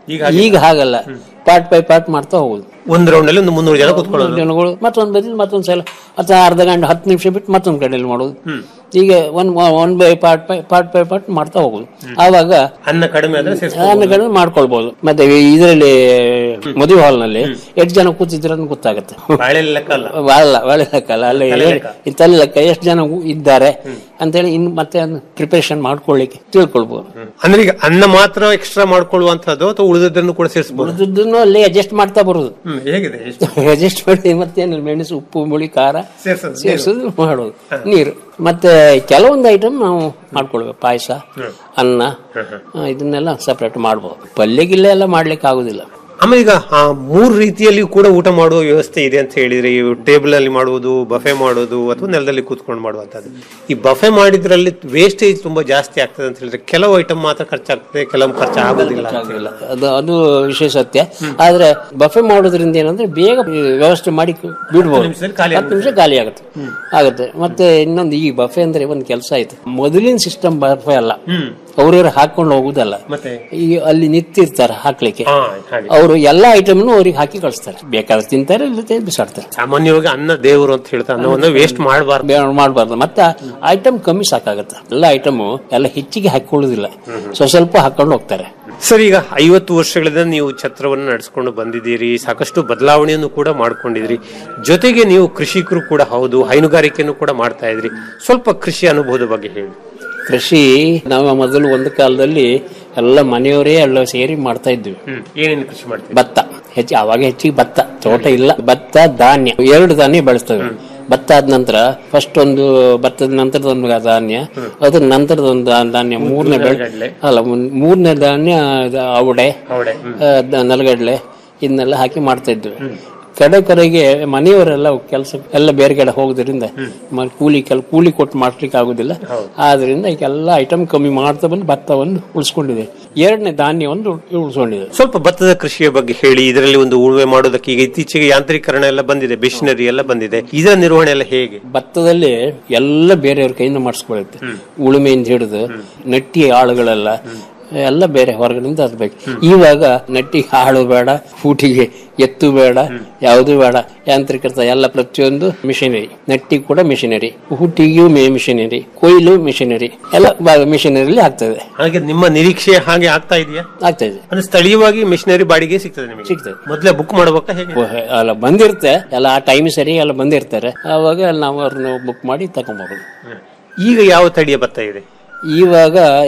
ಈಗ ಹಾಗಲ್ಲ ಪಾರ್ಟ್ ಬೈ ಪಾರ್ಟ್ ಮಾಡ್ತಾ ಹೋಗುದು ಒಂದ್ ರೌಂಡ್ ಅಲ್ಲಿ ಒಂದು ಮುನ್ನೂರು ಜನ ಕೂತ್ಕೊಳ್ಳೋದು ಜನಗಳು ಮತ್ತೊಂದು ಬದಿಲಿ ಮತ್ತೊಂದು ಸಲ ಅಥವಾ ಅರ್ಧ ಗಂಟೆ ಹತ್ತು ನಿಮಿಷ ಬಿಟ್ಟು ಮತ್ತೊಂದು ಕಡೆಯಲ್ಲಿ ಮಾಡೋದು ಈಗ one one by part by part by part ಮಾಡ್ತಾ ಹೋಗುದು ಆವಾಗ ಅನ್ನ ಕಡಿಮೆ ಆದ್ರೆ ಸೇರ್ಸ್ಕೊಬೋದು. ಅನ್ನಗಳು ಮಾಡ್ಕೊಳ್ಬಹುದು ಮತ್ತೆ ಇದರಲ್ಲಿ ಮದುವೆ ಹಾಲ್ ನಲ್ಲಿ ಎಷ್ಟು ಜನ ಕೂತಿದ್ರ ಗೊತ್ತಾಗುತ್ತೆ ಬಾಳೆ ಲೆಕ್ಕ ಅಲ್ಲ ಅಲ್ಲ ಬಾಳೆ ಲೆಕ್ಕ ಅಲ್ಲ ಅಲ್ಲಿ ತಲೆ ಲೆಕ್ಕ. ಈ ತಲೆ ಲೆಕ್ಕ ಎಷ್ಟು ಜನ ಇದ್ದಾರೆ ಅಂತೇಳಿ ಇನ್ ಮತ್ತೆ ಪ್ರಿಪರೇಷನ್ ಮಾಡ್ಕೊಳ್ಳಿಕ್ಕೆ ತಿಳ್ಕೊಳ್ಬಹುದು ಅಂದ್ರೆ ಈಗ ಅನ್ನ ಮಾತ್ರ ಎಕ್ಸ್ಟ್ರಾ ಮಾಡ್ಕೊಳ್ಳುವಂತದ್ದು ಅಥವಾ ಉಳಿದದ್ದನ್ನು ಕೂಡ ಸೇರಿಸಬಹುದು ಉಳಿದದ್ದನ್ನು ಅಲ್ಲಿ ಅಡ್ಜಸ್ಟ್ ಮಾಡ್ತಾ ಬರುದು ಹೇಗಿದೆ ಅಡ್ಜಸ್ಟ್ ಮಾಡಿ ಮತ್ತೇನಿಲ್ಲ ಮೆಣಸು ಉಪ್ಪು ಮುಳಿ ಖಾರ ಸೇರ್ಸೋದು, ಸೇರಿಸೋದು ಮಾಡೋದು ನೀರು ಮತ್ತೆ ಕೆಲವೊಂದು ಐಟಮ್ ನಾವು ಮಾಡ್ಕೊಳ್ಬೇಕು ಪಾಯಸ ಅನ್ನ ಆ, ಇದನ್ನೆಲ್ಲ ಸಪರೇಟ್ ಮಾಡ್ಬೋದು ಪಲ್ಯ ಗಿಲ್ಲೆ ಎಲ್ಲ ಮಾಡ್ಲಿಕ್ಕೆ ಆಗುದಿಲ್ಲ ಆಮೇಲೆ ಈಗ ಆ ಮೂರು ರೀತಿಯಲ್ಲಿ ಕೂಡ ಊಟ ಮಾಡುವ ವ್ಯವಸ್ಥೆ ಇದೆ ಅಂತ ಹೇಳಿದ್ರೆ ಈ ಟೇಬಲ್ ಅಲ್ಲಿ ಮಾಡುವುದು ಬಫೆ ಮಾಡೋದು ಅಥವಾ ನೆಲದಲ್ಲಿ ಕೂತ್ಕೊಂಡು ಮಾಡುವಂತದ್ದು ಈ ಬಫೆ ಮಾಡಿದ್ರಲ್ಲಿ ವೇಸ್ಟೇಜ್ ತುಂಬಾ ಜಾಸ್ತಿ ಆಗ್ತದೆ ಅಂತ ಹೇಳಿದ್ರೆ ಕೆಲವು ಐಟಮ್ ಮಾತ್ರ ಖರ್ಚಾಗ್ತದೆ ಕೆಲವು ಖರ್ಚು ಆಗೋದಿಲ್ಲ ಆಗುದಿಲ್ಲ ಅದು ಅದು ವಿಷಯ ಸತ್ಯ ಆದ್ರೆ ಬಫೆ ಮಾಡೋದ್ರಿಂದ ಏನಂದ್ರೆ ಬೇಗ ವ್ಯವಸ್ಥೆ ಮಾಡಿ ಬಿಡ್ಬೋದು ನಿಮಿಷದಲ್ಲಿ ಖಾಲಿ ಹತ್ತು ನಿಮಿಷ ಖಾಲಿ ಆಗುತ್ತೆ ಆಗುತ್ತೆ ಮತ್ತೆ ಇನ್ನೊಂದು ಈ ಬಫೆ ಅಂದ್ರೆ ಒಂದು ಕೆಲಸ ಆಯ್ತು ಮೊದಲಿನ ಸಿಸ್ಟಮ್ ಬಫೆ ಅಲ್ಲ ಅವ್ರವ್ರು ಹಾಕೊಂಡು ಹೋಗುದಲ್ಲ ಮತ್ತೆ ಈ ಅಲ್ಲಿ ನಿಂತಿರ್ತಾರೆ ಹಾಕ್ಲಿಕ್ಕೆ ಹಾ, ಹಾಗೆ. ಅವರು ಎಲ್ಲಾ ಐಟಮ್ನು ಅವ್ರಿಗೆ ಹಾಕಿ ಕಳಿಸ್ತಾರೆ ಬೇಕಾದ್ರೆ ತಿಂತಾರೆ ಇಲ್ಲದೆ ಬಿಸಾಡ್ತಾರೆ ಸಾಮಾನ್ಯವಾಗಿ ಅನ್ನ ದೇವರು ಅಂತ ಹೇಳ್ತಾರೆ ಅನ್ನವನ್ನು ವೇಸ್ಟ್ ಮಾಡಬಾರ್ದು ಬೇಡ ಮಾಡಬಾರ್ದು ಮತ್ತೆ ಐಟಮ್ ಕಮ್ಮಿ ಸಾಕಾಗತ್ತೆ ಎಲ್ಲ ಐಟಮ್ ಎಲ್ಲ ಹೆಚ್ಚಿಗೆ ಹಾಕೊಳ್ಳೋದಿಲ್ಲ ಸೊ ಸ್ವಲ್ಪ ಹಾಕೊಂಡು ಹೋಗ್ತಾರೆ ಸರ್ ಈಗ ಐವತ್ತು ವರ್ಷಗಳಿಂದ ನೀವು ಛತ್ರವನ್ನು ನಡೆಸ್ಕೊಂಡು ಬಂದಿದ್ದೀರಿ ಸಾಕಷ್ಟು ಬದಲಾವಣೆಯನ್ನು ಕೂಡ ಮಾಡ್ಕೊಂಡಿದ್ರಿ ಜೊತೆಗೆ ನೀವು ಕೃಷಿಕರು ಕೂಡ ಹೌದು ಹೈನುಗಾರಿಕೆಯನ್ನು ಕೂಡ ಮಾಡ್ತಾ ಇದ್ರಿ ಸ್ವಲ್ಪ ಕೃಷಿ ಅನುಭವದ ಬಗ್ಗೆ ಹೇಳಿ ಕೃಷಿ ನಾವು ಮೊದಲು ಒಂದು ಕಾಲದಲ್ಲಿ ಎಲ್ಲ ಮನೆಯವರೇ ಎಲ್ಲ ಸೇರಿ ಮಾಡ್ತಾ ಇದ್ವಿ ಏನೇನು ಕೃಷಿ ಮಾಡ್ತೀವಿ ಭತ್ತ ಹೆಚ್ಚು ಅವಾಗ ಹೆಚ್ಚಿಗೆ ಭತ್ತ ತೋಟ ಇಲ್ಲ ಭತ್ತ ಧಾನ್ಯ ಎರಡು ಧಾನ್ಯ ಬೆಳೆಸ್ತೇವೆ ಭತ್ತ ಆದ ನಂತರ ಫಸ್ಟ್ ಒಂದು ಭತ್ತದ ನಂತರದ ಒಂದು ಧಾನ್ಯ ಅದ್ರ ನಂತರದ ಒಂದು ಧಾ- ಧಾನ್ಯ ಮೂರನೇ ಬೆಳೆ ಅಲ್ಲ ಮುನ್- ಮೂರನೇ ಧಾನ್ಯ ಅದು ಅವಡೆ ಅವಡೆ ಆ, ದ- ನೆಲಗಡಲೆ ಇದನ್ನೆಲ್ಲ ಹಾಕಿ ಮಾಡ್ತಾ ಇದ್ವಿ ಕಡೆ ಕಡೆಗೆ ಮನೆಯವರೆಲ್ಲ ಕೆಲಸ ಎಲ್ಲ ಬೇರೆ ಕಡೆ ಹೋಗೋದ್ರಿಂದ ಮ- ಕೂಲಿ ಕೆಲ ಕೂಲಿ ಕೊಟ್ಟು ಮಾಡ್ಲಿಕ್ಕೆ ಆಗುದಿಲ್ಲ ಆದ್ರಿಂದ ಈಗ ಎಲ್ಲ ಐಟಮ್ ಕಮ್ಮಿ ಮಾಡ್ತಾ ಬಂದು ಭತ್ತವನ್ನು ಉಳಿಸ್ಕೊಂಡಿದೆ ಎರಡನೇ ಧಾನ್ಯವನ್ನು ಉಳಿಸ್ಕೊಂಡಿದೆ ಸ್ವಲ್ಪ ಭತ್ತದ ಕೃಷಿಯ ಬಗ್ಗೆ ಹೇಳಿ ಇದರಲ್ಲಿ ಒಂದು ಉಳುಮೆ ಮಾಡೋದಕ್ಕೆ ಈಗ ಇತ್ತೀಚೆಗೆ ಯಾಂತ್ರೀಕರಣ ಎಲ್ಲ ಬಂದಿದೆ ಮೆಷಿನರಿ ಎಲ್ಲ ಬಂದಿದೆ ಇದರ ನಿರ್ವಹಣೆ ಎಲ್ಲ ಹೇಗೆ ಭತ್ತದಲ್ಲಿ ಎಲ್ಲ ಬೇರೆಯವ್ರ ಕೈಯಿಂದ ಮಾಡಿಸ್ಕೊಳ್ಳುತ್ತೆ ಉಳುಮೆಯಿಂದ ಹಿಡಿದು ನಟ್ಟಿ ಆಳುಗಳೆಲ್ಲ ಎಲ್ಲ ಬೇರೆ ಹೊರಗಡೆಯಿಂದ ತರಬೇಕು ಇವಾಗ ನಟ್ಟಿಗೆ ಆಳು ಬೇಡ ಫೂಟಿಗೆ ಎತ್ತು ಬೇಡ ಯಾವುದು ಬೇಡ ಯಾಂತ್ರಿಕೃತ ಎಲ್ಲ ಪ್ರತಿಯೊಂದು ಮಿಷಿನರಿ ನಟ್ಟಿ ಕೂಡ ಮಿಷಿನರಿ ಹೂಟಿಗೂ ಮಿಷಿನರಿ ಕೊಯ್ಲು ಮಿಷಿನರಿ ಎಲ್ಲ ಮಿಷಿನರಿ ಆಗ್ತದೆ ಹಾಗೆ ನಿಮ್ಮ ನಿರೀಕ್ಷೆ ಹಾಗೆ ಆಗ್ತಾ ಇದೆಯಾ ಆಗ್ತಾ ಇದೆ ಅಂದ್ರೆ ಸ್ಥಳೀಯವಾಗಿ ಮಿಷಿನರಿ ಬಾಡಿಗೆ ಸಿಗ್ತದೆ ನಿಮಗೆ ಸಿಗ್ತದೆ ಮೊದಲೇ ಬುಕ್ ಮಾಡ್ಬೇಕಾ ಹೇಗೆ ಅಲ್ಲ ಬಂದಿರುತ್ತೆ ಎಲ್ಲ ಆ ಟೈಮ್ ಸರಿ ಎಲ್ಲ ಬಂದಿರ್ತಾರೆ ಆವಾಗ ನಾವು ಅವ್ರನ್ನ ಬುಕ್ ಮಾಡಿ ತಗೊಂಡ್ಬರೋದು ಈಗ ಯಾವ ತಳಿಯ ಭತ್ತ ಇದೆ ಇವಾಗ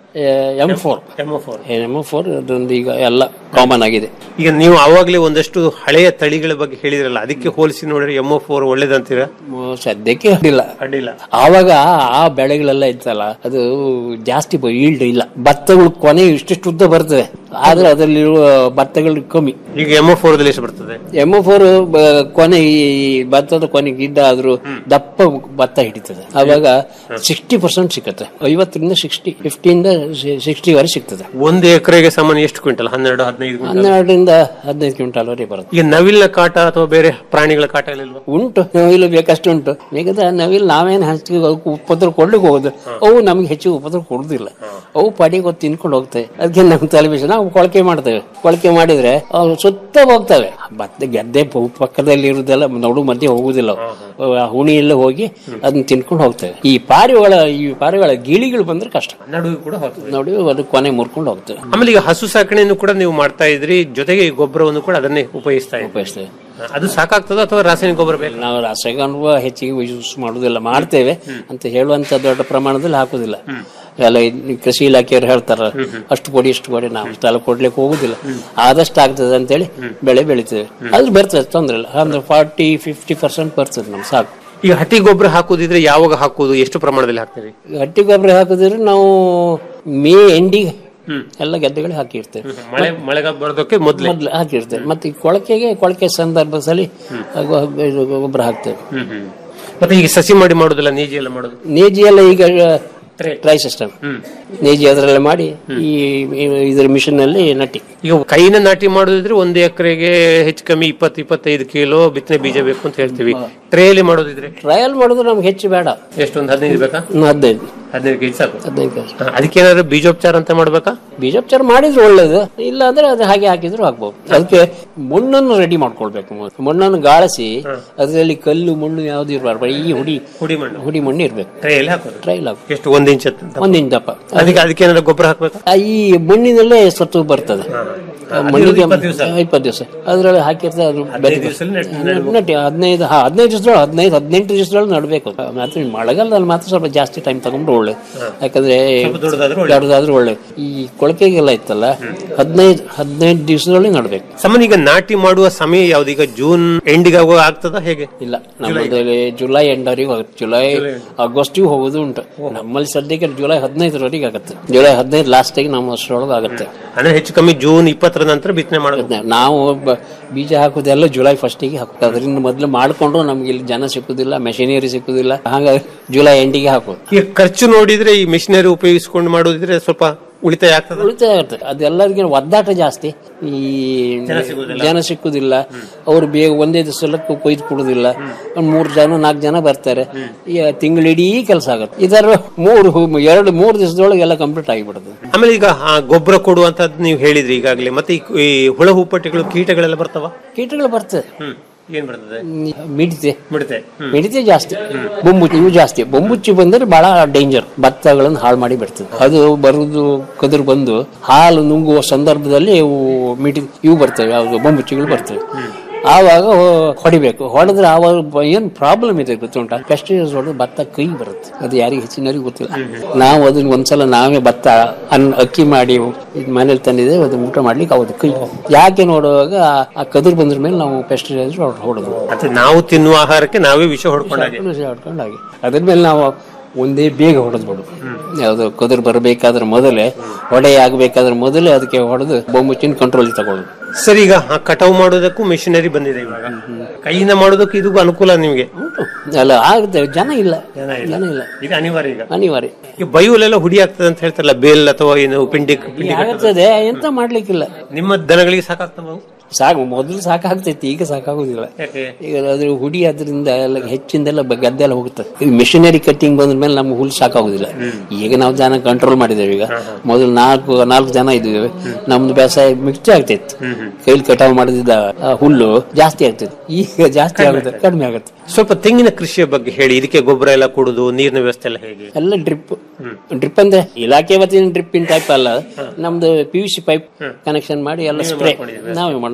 ಎಂ ಫೋರ್ ಎಂ ಫೋರ್ ಅದೊಂದು ಈಗ ಎಲ್ಲ ಕಾಮನ್ ಆಗಿದೆ ಈಗ ನೀವು ಆವಾಗಲೇ ಒಂದಷ್ಟು ಹಳೆಯ ತಳಿಗಳ ಬಗ್ಗೆ ಹೇಳಿದ್ರಲ್ಲ ಅದಕ್ಕೆ ಹೋಲಿಸಿ ನೋಡಿದ್ರೆ ಎಮ್ ಫೋರ್ ಒಳ್ಳೇದಂತೀರಾ ಮ- ಸದ್ಯಕ್ಕೆ ಅಡ್ಡಿಲ್ಲ ಅಡ್ಡಿಲ್ಲ ಆವಾಗ ಆ ಬೆಳೆಗಳೆಲ್ಲ ಇತ್ತಲ್ಲ ಅದು ಜಾಸ್ತಿ ಈಲ್ಡ್ ಇಲ್ಲ ಭತ್ತಗಳು ಕೊನೆ ಇಷ್ಟಿಷ್ಟು ಉದ್ದ ಬರ್ತದೆ ಆದ್ರೆ ಅದರಲ್ಲಿರುವ ಭತ್ತಗಳು ಕಮ್ಮಿ ಈಗ ಎಮ್ ಫೋರ್ ದಲ್ಲಿ ಎಷ್ಟು ಬರ್ತದೆ ಎಮ್ ಫೋರ್ ಕೊನೆ ಈ ಭತ್ತದ ಕೊನೆಗೆ ಇದ್ದ ಆದ್ರೂ ದಪ್ಪ ಭತ್ತ ಹಿಡಿತದೆ ಆವಾಗ ಸಿಕ್ಸ್ಟಿ ಪರ್ಸೆಂಟ್ ಸಿಕ್ಕತ್ತೆ ಐವತ್ತರಿಂದ ಸಿಕ್ಸ್ಟಿ ಫಿಫ್ಟಿಯಿಂದ ಸಿಕ್ಸ್ಟಿ ವರೆಗೆ ಸಿಗ್ತದೆ ಒಂದು ಎಕರೆಗೆ ಸಾಮಾನ್ಯ ಎಷ್ಟು ಕ್ವಿಂಟಲ್ ಹನ್ನೆರಡು ಹದಿನೈದು ಕ್ವಿಂಟಲ್ ಹನ್ನೆರಡರಿಂದ ಹದಿನೈದು ಕ್ವಿಂಟಾಲ್ ವರೆಗೆ ಬರುತ್ತೆ ಈಗ ನವಿಲಿನ ಕಾಟ ಅಥವಾ ಬೇರೆ ಪ್ರಾಣಿಗಳ ಕಾಟ ಎಲ್ಲ ಇಲ್ವಾ ಉಂಟು ನವಿಲು ಬೇಕಷ್ಟು ಉಂಟು ಬೇಕಾದ್ರೆ ನವಿಲು ನಾವೇನು ಹೆಚ್ಚಿಗೆ ಅವಕ್ಕೆ ಉಪದ್ರ ಕೊಡ್ಲಿಕ್ಕೆ ಹೋಗುದು ಅವು ನಮ್ಗೆ ಹೆಚ್ಚು ಉಪದ್ರ ಕೊಡುದಿಲ್ಲ ಅವು ಪಾಡಿಗೆ ಹೊತ್ತು ತಿನ್ಕೊಂಡು ಹೋಗ್ತವೆ ಅದಕ್ಕೆ ನಮ್ಮ ತಲೆಬಿಸಿ ನಾವು ಕೊಳಕೆ ಮಾಡ್ತೇವೆ ಕೊಳಕೆ ಮಾಡಿದ್ರೆ ಅವು ಸುತ್ತ ಹೋಗ್ತವೆ ಭತ್ತ ಗೆದ್ದೆ ಪು- ಪಕ್ಕದಲ್ಲಿ ಇರುದೆಲ್ಲ ನಡು ಮಧ್ಯೆ ಹೋಗುದಿಲ್ಲ ಅವು. ಅವು ಆ ಹುಣಿಯೆಲ್ಲ ಹೋಗಿ ಅದನ್ನ ತಿನ್ಕೊಂಡು ಹೋಗ್ತವೆ ಈ ಪಾರಿವಾಳ ಈ ಪಾರಿವಾಳ ಗಿಳಿಗಳು ಬಂದ್ರೆ ಕಷ್ಟ ನಡುವೆ ಕೂಡ ಹೋಗ್ತದೆ ನೋಡಿ ಅದು ಕೊನೆ ಮುರ್ಕೊಂಡು ಹೋಗ್ತವೆ ಆಮೇಲೆ ಈಗ ಹಸು ಸಾಕಣೆಯನ್ನು ಕೂಡ ನೀವು ಮಾಡ್ತಾ ಇದ್ರಿ ಜೊತೆಗೆ ಈ ಗೊಬ್ಬರವನ್ನು ಕೂಡ ಅದನ್ನೇ ಉಪಯೋಗಿಸ್ತಾ ಇದ್ರಿ ಉಪಯೋಗಿಸ್ತೇವೆ ಅದು ಸಾಕಾಗ್ತದ ಅಥವಾ ರಾಸಾಯನಿಕ ಗೊಬ್ಬರ ಬೇಕು ನಾವು ರಾಸಾಯನಿಕ ಹೆಚ್ಚಿಗೆ ಯೂಸ್ ಮಾಡುದಿಲ್ಲ ಮಾಡ್ತೇವೆ ಅಂತ ಹೇಳುವಂತ ದೊಡ್ಡ ಪ್ರಮಾಣದಲ್ಲಿ ಹಾಕುದಿಲ್ಲ ಎಲ್ಲ ಈ ಕೃಷಿ ಇಲಾಖೆಯವರು ಹೇಳ್ತಾರ ಅಷ್ಟು ಕೊಡಿ ಇಷ್ಟು ಕೊಡಿ ನಾವು ಅಷ್ಟೆಲ್ಲ ಕೊಡ್ಲಿಕ್ಕೆ ಹೋಗುದಿಲ್ಲ ಆದಷ್ಟು ಆಗ್ತದೆ ಅಂತೇಳಿ ಬೆಳೆ ಬೆಳಿತೇವೆ ಅದ್ರ ಬರ್ತದೆ ತೊಂದ್ರೆ ಇಲ್ಲ ಅಂದ್ರೆ ಫಾರ್ಟಿ ಫಿಫ್ಟಿ ಪರ್ಸೆಂಟ್ ಬರ್ತದೆ ನಮ್ಗೆ ಸಾಕು ಈಗ ಹಟ್ಟಿ ಗೊಬ್ಬರ ಹಾಕುದಿದ್ರೆ ಯಾವಾಗ ಹಾಕುದು ಎಷ್ಟು ಪ್ರಮಾಣದಲ್ಲಿ ಹಾಕ್ತೀರಿ ಹಟ್ಟಿ ಗೊಬ್ಬರ ಹಾಕಿದ್ರೆ ನಾವು ಮೇ ಎಂಡಿಗೆ ಎಲ್ಲ ಗೆದ್ದೆಗಳು ಹಾಕಿರ್ತೇವೆ ಮಳೆ ಮಳೆಗಾಲ ಬರೋದಕ್ಕೆ ಮೊದಲೇ ಮೊದ್ಲು ಹಾಕಿರ್ತೇವೆ ಮತ್ತೆ ಈ ಕೊಳಕೆಗೆ ಕೊಳಕೆ ಸಂದರ್ಭದಲ್ಲಿ ಗೊ- ಇದು ಗೊಬ್ಬರ ಹಾಕ್ತೇವೆ ಮತ್ತೆ ಈಗ ಸಸಿ ಮಾಡಿ ಮಾಡುದಿಲ್ಲ ನೀಜಿ ಎಲ್ಲ ಮಾಡೋದು ನೇಜಿ ಎಲ್ಲ ಈಗ ಟ್ರೈ ಸಿಸ್ಟಮ್ ನೇಜಿ ಅದರಲ್ಲೇ ಮಾಡಿ ಈ ಈ- ಇದ್ರ ಮಿಷನ್ ಅಲ್ಲಿ ನಟ್ಟಿ ಈಗ ಕೈನ ನಾಟಿ ಮಾಡೋದಿದ್ರೆ ಒಂದು ಎಕರೆಗೆ ಹೆಚ್ಚು ಕಮ್ಮಿ ಇಪ್ಪತ್ತು ಇಪ್ಪತ್ತೈದು ಕಿಲೋ ಬಿತ್ತನೆ ಬೀಜ ಬೇಕು ಅಂತ ಹೇಳ್ತೀವಿ ಟ್ರೇಯಲ್ಲಿ ಮಾಡೋದಿದ್ರೆ ಟ್ರಯಲ್ ಮಾಡಿದ್ರೆ ನಮ್ಗೆ ಹೆಚ್ಚು ಬೇಡ ಎಷ್ಟೊಂದು ಹದಿನೈದು ಬೇಕಾ ಇನ್ನು ಹದಿನೈದು ಹದಿನೈದು ಕೆಜಿ ಸಾಕು ಹದಿನೈದು ಕೆಜಿ ಹಾ, ಅದಕ್ಕೇನಾದ್ರು ಬೀಜೋಪಚಾರ ಅಂತ ಮಾಡ್ಬೇಕಾ ಬೀಜೋಪಚಾರ ಮಾಡಿದ್ರೆ ಒಳ್ಳೇದು ಇಲ್ಲ ಅಂದ್ರೆ ಅದು ಹಾಗೆ ಹಾಕಿದ್ರು ಹಾಕ್ಬೋದು ಅದಕ್ಕೆ ಮಣ್ಣನ್ನು ರೆಡಿ ಮಾಡ್ಕೊಳ್ಬೇಕು ಮೊದ್ಲು. ಮಣ್ಣನ್ನು ಗಾಳಿಸಿ ಅದರಲ್ಲಿ ಕಲ್ಲು ಮಣ್ಣು ಯಾವ್ದು ಇರಬಾರ್ದು ಈ ಹುಡಿ ಹುಡಿ ಮಣ್ಣು ಹುಡಿ ಮಣ್ಣು ಇರ್ಬೇಕು ಟ್ರೇಯಲ್ಲಿ ಹಾಕೋದು ಟ್ರೈಲ್ ಹಾಕು ಎಷ್ಟು ಒಂದ್ ಇಂಚ್ ಅಂತ ಒಂದ್ ಇಂಚ್ ದಪ್ಪ ಅದಕ್ಕೆ ಅದಕ್ಕೆ ಏನಾದ್ರು ಗೊಬ್ಬರ ಹಾಕ್ಬೇಕಾ ಆ, ಈ ಮಣ್ಣಿನಲ್ಲೇ ಸತ್ತು ಬರ್ತದೆ ಆ ಮಣ್ಣಿಗೆ ಇಪ್ಪತ್ತು ದಿವ್ಸ. ಇಪ್ಪತ್ತು ದಿವಸ ಅದ್ರಲ್ಲಿ ಹಾಕಿರ್ತದೆ ಅದು ಹದಿನೈದು ದಿವ್ಸದಲ್ಲಿ ನೆಟ್- ನೆಡ್ಬೇಕು. ನಟಿ ಹದಿನೈದು ಹಾ ಹದಿನೈದು ದಿವಸದೊಳಗೆ ಹದಿನೈದು ಹದಿನೆಂಟು ದಿವಸದೊಳಗೆ ನಡಬೇಕು ಮಾತ್ರ ಮಳೆಗಾಲದಲ್ಲಿ ಮಾತ್ರ ಸ್ವಲ್ಪ ಜಾಸ್ತಿ ಟೈಮ್ ತಗೊಂಡ್ರೆ ಒಳ್ಳೆ ಯಾಕಂದ್ರೆ ಸ್ವಲ್ಪ ದೊಡ್ಡದಾದ್ರೆ ಒಳ್ಳೆ. ದೊಡ್ಡದಾದ್ರೂ ಒಳ್ಳೆ ಈ ಕೊಳಕೆಗೆಲ್ಲ ಇತ್ತಲ್ಲ ಹದಿನೈದು ಹದಿನೈದು ದಿವಸದೊಳಗೆ ನಡ್ಬೇಕು ಸಾಮಾನ್ಯ ಈಗ ನಾಟಿ ಮಾಡುವ ಸಮಯ ಯಾವ್ದು ಈಗ ಜೂನ್ ಎಂಡಿಗೆ ಆಗುವ ಆಗ್ತದ ಹೇಗೆ ಇಲ್ಲ ನಮ್ಮಲ್ಲಿ ಜುಲೈ ಎಂಡವರೆಗೂ ಆಗುತ್ತೆ ಜುಲೈ ಆಗಸ್ಟಿಗೂ ಹೋಗೋದು ಉಂಟು ನಮ್ಮಲ್ಲಿ ಸದ್ಯಕ್ಕೆ ಜುಲೈ ಹದಿನೈದರವರೆಗೆ ಆಗುತ್ತೆ ಜುಲೈ ಹದಿನೈದು ಲಾಸ್ಟಿಗೆ ನಮ್ಮ ಅಷ್ಟರೊಳಗೆ ಆಗುತ್ತೆ ಅಂದ್ರೆ ಹೆಚ್ಚು ಕಮ್ಮಿ ಜೂನ್ ಇಪ್ಪತ್ತರ ನಂತರ ಬಿತ್ತನೆ ಮಾಡೋದು ನಾವು ಬ- ಬೀಜ ಹಾಕೋದೆಲ್ಲ ಜುಲೈ ಫಸ್ಟಿಗೆ ಹಾಕೋದು ಅದರಿಂದ ಮೊದಲು ಮಾಡ್ಕೊಂಡು ನಮ್ಗೆ ಇಲ್ಲಿ ಜನ ಸಿಕ್ಕುದಿಲ್ಲ ಮೆಷಿನರಿ ಸಿಕ್ಕುದಿಲ್ಲ ಹಾಗಾಗಿ ಜುಲೈ ಎಂಡಿಗೆ ಹಾಕೋದು ಈಗ ಖರ್ಚು ನೋಡಿದ್ರೆ ಈ ಮಿಷನರಿ ಉಪಯೋಗಿಸಿಕೊಂಡು ಮಾಡೋದಿದ್ರೆ ಸ್ವಲ್ಪ ಉಳಿತಾಯ ಆಗ್ತದೆ ಉಳಿತಾಯ ಆಗ್ತದೆ ಅದೆಲ್ಲರಿಗಿನ ಒದ್ದಾಟ ಜಾಸ್ತಿ ಈ ಜನ ಸಿಕ್ಕುದಿಲ್ಲ ಅವ್ರು ಬೇಗ ಒಂದೇ ದಿವಸ ಕೊಯ್ದು ಕೊಡುದಿಲ್ಲ ಒಂದ್ ಮೂರು ಜನ ನಾಲ್ಕು ಜನ ಬರ್ತಾರೆ ಈ ತಿಂಗಳಿಡೀ ಕೆಲಸ ಆಗುತ್ತೆ ಇದರ ಮೂರು ಎರಡು ಮೂರು ದಿವಸದೊಳಗೆ ಎಲ್ಲ ಕಂಪ್ಲೀಟ್ ಆಗಿಬಿಡುತ್ತೆ ಆಮೇಲೆ ಈಗ ಆ ಗೊಬ್ಬರ ಕೊಡುವಂತದ್ದು ನೀವು ಹೇಳಿದ್ರಿ ಈಗಾಗಲೇ ಮತ್ತೆ ಈ- ಈ ಹುಳ ಹೂಪಟ್ಟಿಗಳು ಕೀಟಗಳೆಲ್ಲ ಬರ್ತಾವ ಕೀಟಗಳು ಬರ್ತದೆ ಹ್ಮ್ ಏನ್ ಬರ್ತದೆ ಮಿಡಿತೆ ಬಿಡುತ್ತೆ ಮಿಡಿತೆ ಜಾಸ್ತಿ ಬೊಂಬುಚ್ಚಿ ಇವು ಜಾಸ್ತಿ ಬೊಂಬುಚ್ಚಿ ಬಂದ್ರೆ ಬಹಳ ಡೇಂಜರ್ ಭತ್ತಗಳನ್ನು ಹಾಳು ಮಾಡಿ ಬಿಡ್ತದೆ ಅದು ಬರುದು ಕದುರು ಬಂದು ಹಾಲು ನುಂಗುವ ಸಂದರ್ಭದಲ್ಲಿ ಇವು ಮಿಡಿ ಇವು ಬರ್ತವೆ ಯಾವುದು ಬೊಂಬುಚ್ಚಿಗಳು ಬರ್ತವೆ ಆವಾಗ ಹೊ- ಹೊಡಿಬೇಕು ಹೊಡೆದ್ರೆ ಆವಾಗ ಬ- ಏನ್ ಪ್ರಾಬ್ಲಮ್ ಇದೆ ಗೊತ್ತುಂಟ ಪೆಸ್ಟಿಸೈಡ್ಸ್ ಹೊಡೆದ್ರೆ ಭತ್ತ ಕೈ ಬರುತ್ತೆ ಅದು ಯಾರಿಗೆ ಹೆಚ್ಚಿನವರಿಗೆ ಗೊತ್ತಿಲ್ಲ ನಾವು ಅದನ್ನ ಒಂದ್ಸಲ ನಾವೇ ಭತ್ತ ಅನ್ನ ಅಕ್ಕಿ ಮಾಡಿ ಇದ್ ಮನೇಲಿ ತಂದಿದೆ ಅದು ಊಟ ಮಾಡ್ಲಿಕ್ಕೆ ಆಗೋದು ಕೈ ಯಾಕೆ ನೋಡುವಾಗ ಆ- ಆ ಕದುರು ಬಂದ್ರ ಮೇಲೆ ನಾವು ಪೆಸ್ಟಿಸೈಡ್ಸ್ ಹೊಡೆದು ಮತ್ತೆ ನಾವು ತಿನ್ನುವ ಆಹಾರಕ್ಕೆ ನಾವೇ ವಿಷ ಹೊಡ್ಕೊಂಡಾಗೆ ವಿಷ ಹೊಡ್ಕೊಂಡು ಹಾಗೆ ಅದ್ರ ಮೇಲೆ ನಾವು ಒಂದೇ ಬೇಗ ಹೊಡೆದ್ಬಿಡು ಯಾವುದು ಕದುರು ಬರಬೇಕಾದ್ರೆ ಮೊದಲೇ ಹೊಡೆ ಆಗ್ಬೇಕಾದ್ರೆ ಮೊದಲೇ ಅದಕ್ಕೆ ಹೊಡೆದು ಬೊಂಬುಚ್ಚಿನ ಕಂಟ್ರೋಲ್ ತಗೊಳ್ಳೋದು ಸರಿ ಈಗ ಆ ಕಟಾವು ಮಾಡೋದಕ್ಕೂ ಮಿಷನರಿ ಬಂದಿದೆ ಇವಾಗ ಕೈಯಿಂದ ಮಾಡೋದಕ್ಕೂ ಇದಕ್ಕೂ ಅನುಕೂಲ ನಿಮಗೆ ಅಲ್ಲ ಆಗುತ್ತೆ ಜನ ಇಲ್ಲ ಜನ ಇಲ್ಲ ಇದು ಅನಿವಾರ್ಯ ಈಗ ಅನಿವಾರ್ಯ ಈ ಬೈಯುಲೆಲ್ಲ ಹುಡಿ ಆಗ್ತದೆ ಅಂತ ಹೇಳ್ತಾರಲ್ಲ ಬೇಲ್ ಅಥವಾ ಏನು ಪಿಂಡಿ ಪಿಂಡಿ ಆಗುತ್ತದೆ ಎಂತ ಮಾಡ್ಲಿಕ್ಕಿಲ್ಲ ನಿಮ್ಮ ದನಗಳಿಗೆ ಸಾಕಾಗ್ತವ ಸಾಕು ಮೊದಲು ಸಾಕಾಗ್ತೈತಿ ಈಗ ಸಾಕಾಗುದಿಲ್ಲ ಯಾಕೆ ಈಗ ಅದ್ರ ಹುಡಿ ಅದರಿಂದ ಎಲ್ಲ ಹೆಚ್ಚಿಂದೆಲ್ಲ ಬ- ಗದ್ದೆ ಎಲ್ಲ ಹೋಗುತ್ತದೆ ಈ ಮಿಷನರಿ ಕಟ್ಟಿಂಗ್ ಬಂದ ಮೇಲೆ ನಮ್ಗೆ ಹುಲ್ಲು ಸಾಕಾಗುದಿಲ್ಲ ಈಗ ನಾವು ಜನ ಕಂಟ್ರೋಲ್ ಮಾಡಿದ್ದೇವೆ ಈಗ ಮೊದಲು ನಾಲ್ಕು ನಾಲ್ಕು ಜನ ಇದ್ದೀವಿ ನಮ್ದು ಬೇಸಾಯ ಮಿಕ್ಚಿ ಆಗ್ತೈತಿ ಕೈಲಿ ಕಟಾವು ಮಾಡಿದ ಹುಲ್ಲು ಜಾಸ್ತಿ ಆಗ್ತೈತಿ ಈಗ ಜಾಸ್ತಿ ಆಗುತ್ತೆ ಕಡಿಮೆ ಆಗುತ್ತೆ ಸ್ವಲ್ಪ ತೆಂಗಿನ ಕೃಷಿಯ ಬಗ್ಗೆ ಹೇಳಿ ಇದಕ್ಕೆ ಗೊಬ್ಬರ ಎಲ್ಲ ಕೊಡುದು ನೀರಿನ ವ್ಯವಸ್ಥೆ ಎಲ್ಲ ಹೇಗೆ ಎಲ್ಲ ಡ್ರಿಪ್ ಡ್ರಿಪ್ ಅಂದ್ರೆ ಇಲಾಖೆ ವತಿಯಿಂದ ಡ್ರಿಪ್ ಇನ್ ಟೈಪ್ ಅಲ್ಲ ನಮ್ದು P U C pipe connection ಮಾಡಿ ಎಲ್ಲ ಸ್ಪ್ರೇ ನಾವೇ ಮಾಡೋದು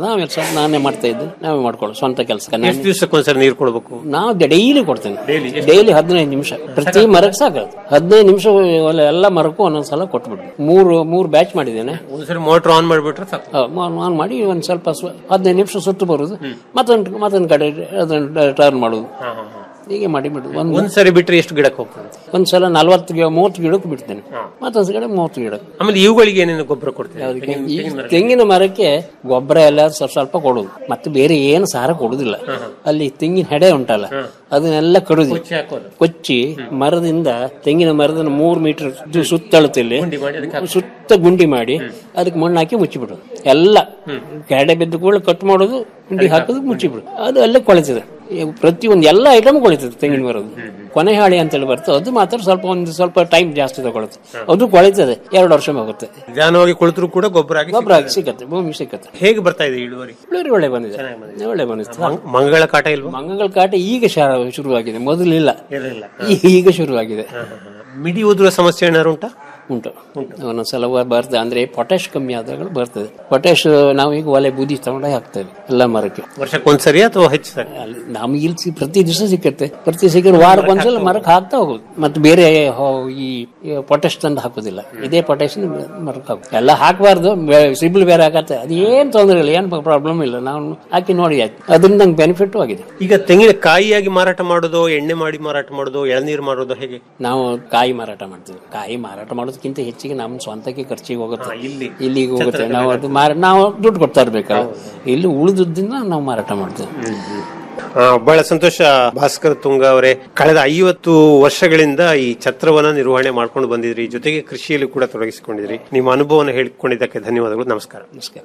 ನಾವೇ ಸ್ವಲ್ಪ ನಾನೇ ಮಾಡ್ತಾ ಇದ್ದೆ ನಾವೇ ಮಾಡ್ಕೊಳ್ಳೋ ಸ್ವಂತ ಕೆಲಸ ಎಷ್ಟು ದಿವಸಕ್ಕೊಂದ್ಸರಿ ನೀರು ಕೊಡ್ಬೇಕು ನಾವು ಡೈಲಿ ಕೊಡ್ತೇನೆ ಡೈಲಿ ಹದಿನೈದು ನಿಮಿಷ ಪ್ರತಿ ಮರಕ್ಕೆ ಸಾಕು ಹದಿನೈದು ನಿಮಿಷ ಎಲ್ಲ ಮರಕ್ಕೂ ಒಂದೊಂದ್ಸಲ ಕೊಟ್ಬಿಡ್ತೀನಿ ಮೂರು ಮೂರು ಬ್ಯಾಚ್ ಮಾಡಿದ್ದೇನೆ ಒಂದ್ಸರಿ ಮೋಟರ್ ಆನ್ ಮಾಡಿಬಿಟ್ರೆ ಸಾಕು ಆನ್ ಮಾಡಿ ಒಂದ್ ಸ್ವಲ್ಪ ಸ್ವ- ಹದಿನೈದು ನಿಮಿಷ ಸುತ್ತು ಬರುದು ಮತ್ತೊಂದು ಮತ್ತೊಂದು ಕಡೆ ಅದನ್ನ ಟರ್ನ್ ಮಾಡುದು ಹೀಗೆ ಮಾಡಿ ಬಿಡುದು ಒಂದು ಒಂದ್ಸರಿ ಬಿಟ್ರೆ ಎಷ್ಟು ಗಿಡಕ್ಕೆ ಹೋಗ್ತದೆ ಒಂದ್ಸಲ ನಲ್ವತ್ತು ಗಿ- ಮೂವತ್ತು ಗಿಡಕ್ಕೆ ಬಿಡ್ತೇನೆ ಮತ್ತೊಂದು ಕಡೆ ಮೂವತ್ತು ಗಿಡಕ್ಕೆ ಆಮೇಲೆ ಇವುಗಳಿಗೆ ಏನೇನು ಗೊಬ್ಬರ ಕೊಡ್ತೀವಿ ಯಾವ್ದಕ್ಕೆ? ಈ ತೆಂಗಿನ ಮರಕ್ಕೆ ಗೊಬ್ಬರ ಎಲ್ಲ ಸ್ವಲ್ಪ ಸ್ವಲ್ಪ ಕೊಡುದು ಮತ್ತೆ ಬೇರೆ ಏನು ಸಾರ ಕೊಡುದಿಲ್ಲ ಅಲ್ಲಿ ತೆಂಗಿನ ಹೆಡೆ ಉಂಟಲ್ಲ ಅದನ್ನೆಲ್ಲ ಕಡುದು ಕೊಚ್ಚಿ ಮರದಿಂದ ತೆಂಗಿನ ಮರದ ಮೂರು ಮೀಟರ್ ಸುತ್ತಳತಿಲ್ಲಿ ಸುತ್ತ ಗುಂಡಿ ಮಾಡಿ ಅದಕ್ಕೆ ಮಣ್ಣು ಹಾಕಿ ಮುಚ್ಚಿಬಿಡು ಎಲ್ಲ ಹೆಡೆ ಬಿದ್ದು ಕೂಡ ಕಟ್ ಮಾಡೋದು ಗುಂಡಿ ಹಾಕೋದು ಮುಚ್ಚಿಬಿಡು ಅದು ಅಲ್ಲೇ ಕೊಳಿತದೆ ಪ್ರತಿಯೊಂದು ಎಲ್ಲ ಐಟಮ್ ಕೊಳಿತದೆ ತೆಂಗಿನ ಮರದ್ದು ಕೊನೆ ಹಾಳಿ ಅಂತೇಳಿ ಬರ್ತದೆ ಅದು ಮಾತ್ರ ಸ್ವಲ್ಪ ಒಂದು ಸ್ವಲ್ಪ ಟೈಮ್ ಜಾಸ್ತಿ ತಗೊಳುತ್ತೆ ಅದು ಕೊಳಿತದೆ ಎರಡು ವರ್ಷ ಹೋಗುತ್ತೆ ನಿಧಾನವಾಗಿ ಕೊಳಿತರು ಕೂಡ ಗೊಬ್ಬರ ಆಗಿ ಗೊಬ್ಬರ ಹಾಕಿ ಸಿಕ್ಕತ್ತೆ ಭೂಮಿ ಸಿಕ್ಕತ್ತೆ ಹೇಗೆ ಬರ್ತಾ ಇದೆ ಇಳುವರಿ ಇಳುವರಿ ಒಳ್ಳೆ ಬಂದಿದೆ ಒಳ್ಳೆ ಬಂದಿದೆ ಮಂಗಳ ಕಾಟ ಇಲ್ವಾ ಮಂಗಗಳ ಕಾಟ ಈಗ ಶಾ- ಶುರುವಾಗಿದೆ ಮೊದಲಿಲ್ಲ ಈ- ಈಗ ಶುರುವಾಗಿದೆ ಮಿಡಿ ಉದುರುವ ಸಮಸ್ಯೆ ಏನಾರು ಉಂಟಾ ಉಂಟು ಒಂದೊಂದ್ಸಲ ಬ- ಬರ್ತದೆ ಅಂದ್ರೆ ಪೊಟ್ಯಾಶ್ ಕಮ್ಮಿ ಆದಾಗ ಬರ್ತದೆ ಪೊಟ್ಯಾಶ್ ನಾವು ಈಗ ಒಲೆ ಬೂದಿ ತಗೊಂಡೇ ಹಾಕ್ತೇವೆ ಎಲ್ಲ ಮರಕ್ಕೆ ವರ್ಷಕ್ಕೊಂದ್ಸರಿ ಅಥವಾ ಹೆಚ್ಚು ಸರಿ ಅಲ್ಲಿ ನಮ್ಗೆ ಇಲ್ಲಿ ಸಿ- ಪ್ರತಿ ದಿವಸ ಸಿಕ್ಕತ್ತೆ ಪ್ರತಿ ಸಿಕ್ಕಿದ್ರೆ ವಾರಕ್ಕೆ ಒಂದ್ಸಲ ಮರಕ್ಕೆ ಹಾಕ್ತಾ ಹೋಗುದು ಮತ್ತೆ ಬೇರೆ ಹೋ- ಈ ಪೊಟ್ಯಾಶ್ ತಂದು ಹಾಕುದಿಲ್ಲ ಇದೇ ಪೊಟ್ಯಾಶ್ ಮರಕ್ಕೆ ಹಾಕುದು ಎಲ್ಲ ಹಾಕಬಾರ್ದು ಸಿಬಿಲ್ ಬೇರೆ ಹಾಕತ್ತೆ ಅದು ಏನ್ ತೊಂದರೆ ಇಲ್ಲ ಏನ್ ಪ್ರಾಬ್ಲಮ್ ಇಲ್ಲ ನಾವು ಹಾಕಿ ನೋಡಿ ಆಯ್ತು ಅದರಿಂದ ನಂಗೆ ಬೆನಿಫಿಟ್ ಆಗಿದೆ ಈಗ ತೆಂಗಿನ ಕಾಯಿಯಾಗಿ ಮಾರಾಟ ಮಾಡೋದು ಎಣ್ಣೆ ಮಾಡಿ ಮಾರಾಟ ಮಾಡೋದು ಎಳನೀರು ಮಾಡೋದು ಹೇಗೆ ನಾವು ಕಾಯಿ ಮಾರಾಟ ಮಾಡ್ತೀವಿ ಕಾಯಿ ಮಾರಾಟ ಮಾಡೋದಕ್ಕಿಂತ ಹೆಚ್ಚಿಗೆ ನಮ್ಮ ಸ್ವಂತಕ್ಕೆ ಖರ್ಚಿಗೆ ಹೋಗುತ್ತೆ ಇಲ್ಲಿ ಇಲ್ಲಿಗೆ ಹೋಗುತ್ತೆ ನಾವು ಅದು ಮಾರ ನಾವು ದುಡ್ಡು ಕೊಡ್ತಾ ಇರ್ಬೇಕಲ್ಲ ಇಲ್ಲಿ ಉಳಿದದ್ದಿಂದ ನಾವು ಮಾರಾಟ ಮಾಡ್ತೇವೆ ಆ, ಬಹಳ ಸಂತೋಷ ಭಾಸ್ಕರ್ ತುಂಗ ಅವರೇ ಕಳೆದ ಐವತ್ತು ವರ್ಷಗಳಿಂದ ಈ ಛತ್ರವನ್ನ ನಿರ್ವಹಣೆ ಮಾಡ್ಕೊಂಡು ಬಂದಿದ್ರಿ ಜೊತೆಗೆ ಕೃಷಿಯಲ್ಲಿ ಕೂಡ ತೊಡಗಿಸಿಕೊಂಡಿದ್ರಿ ನಿಮ್ಮ ಅನುಭವವನ್ನು ಹೇಳಿಕೊಂಡಿದ್ದಕ್ಕೆ ಧನ್ಯವಾದಗಳು ನಮಸ್ಕಾರ ನಮಸ್ಕಾರ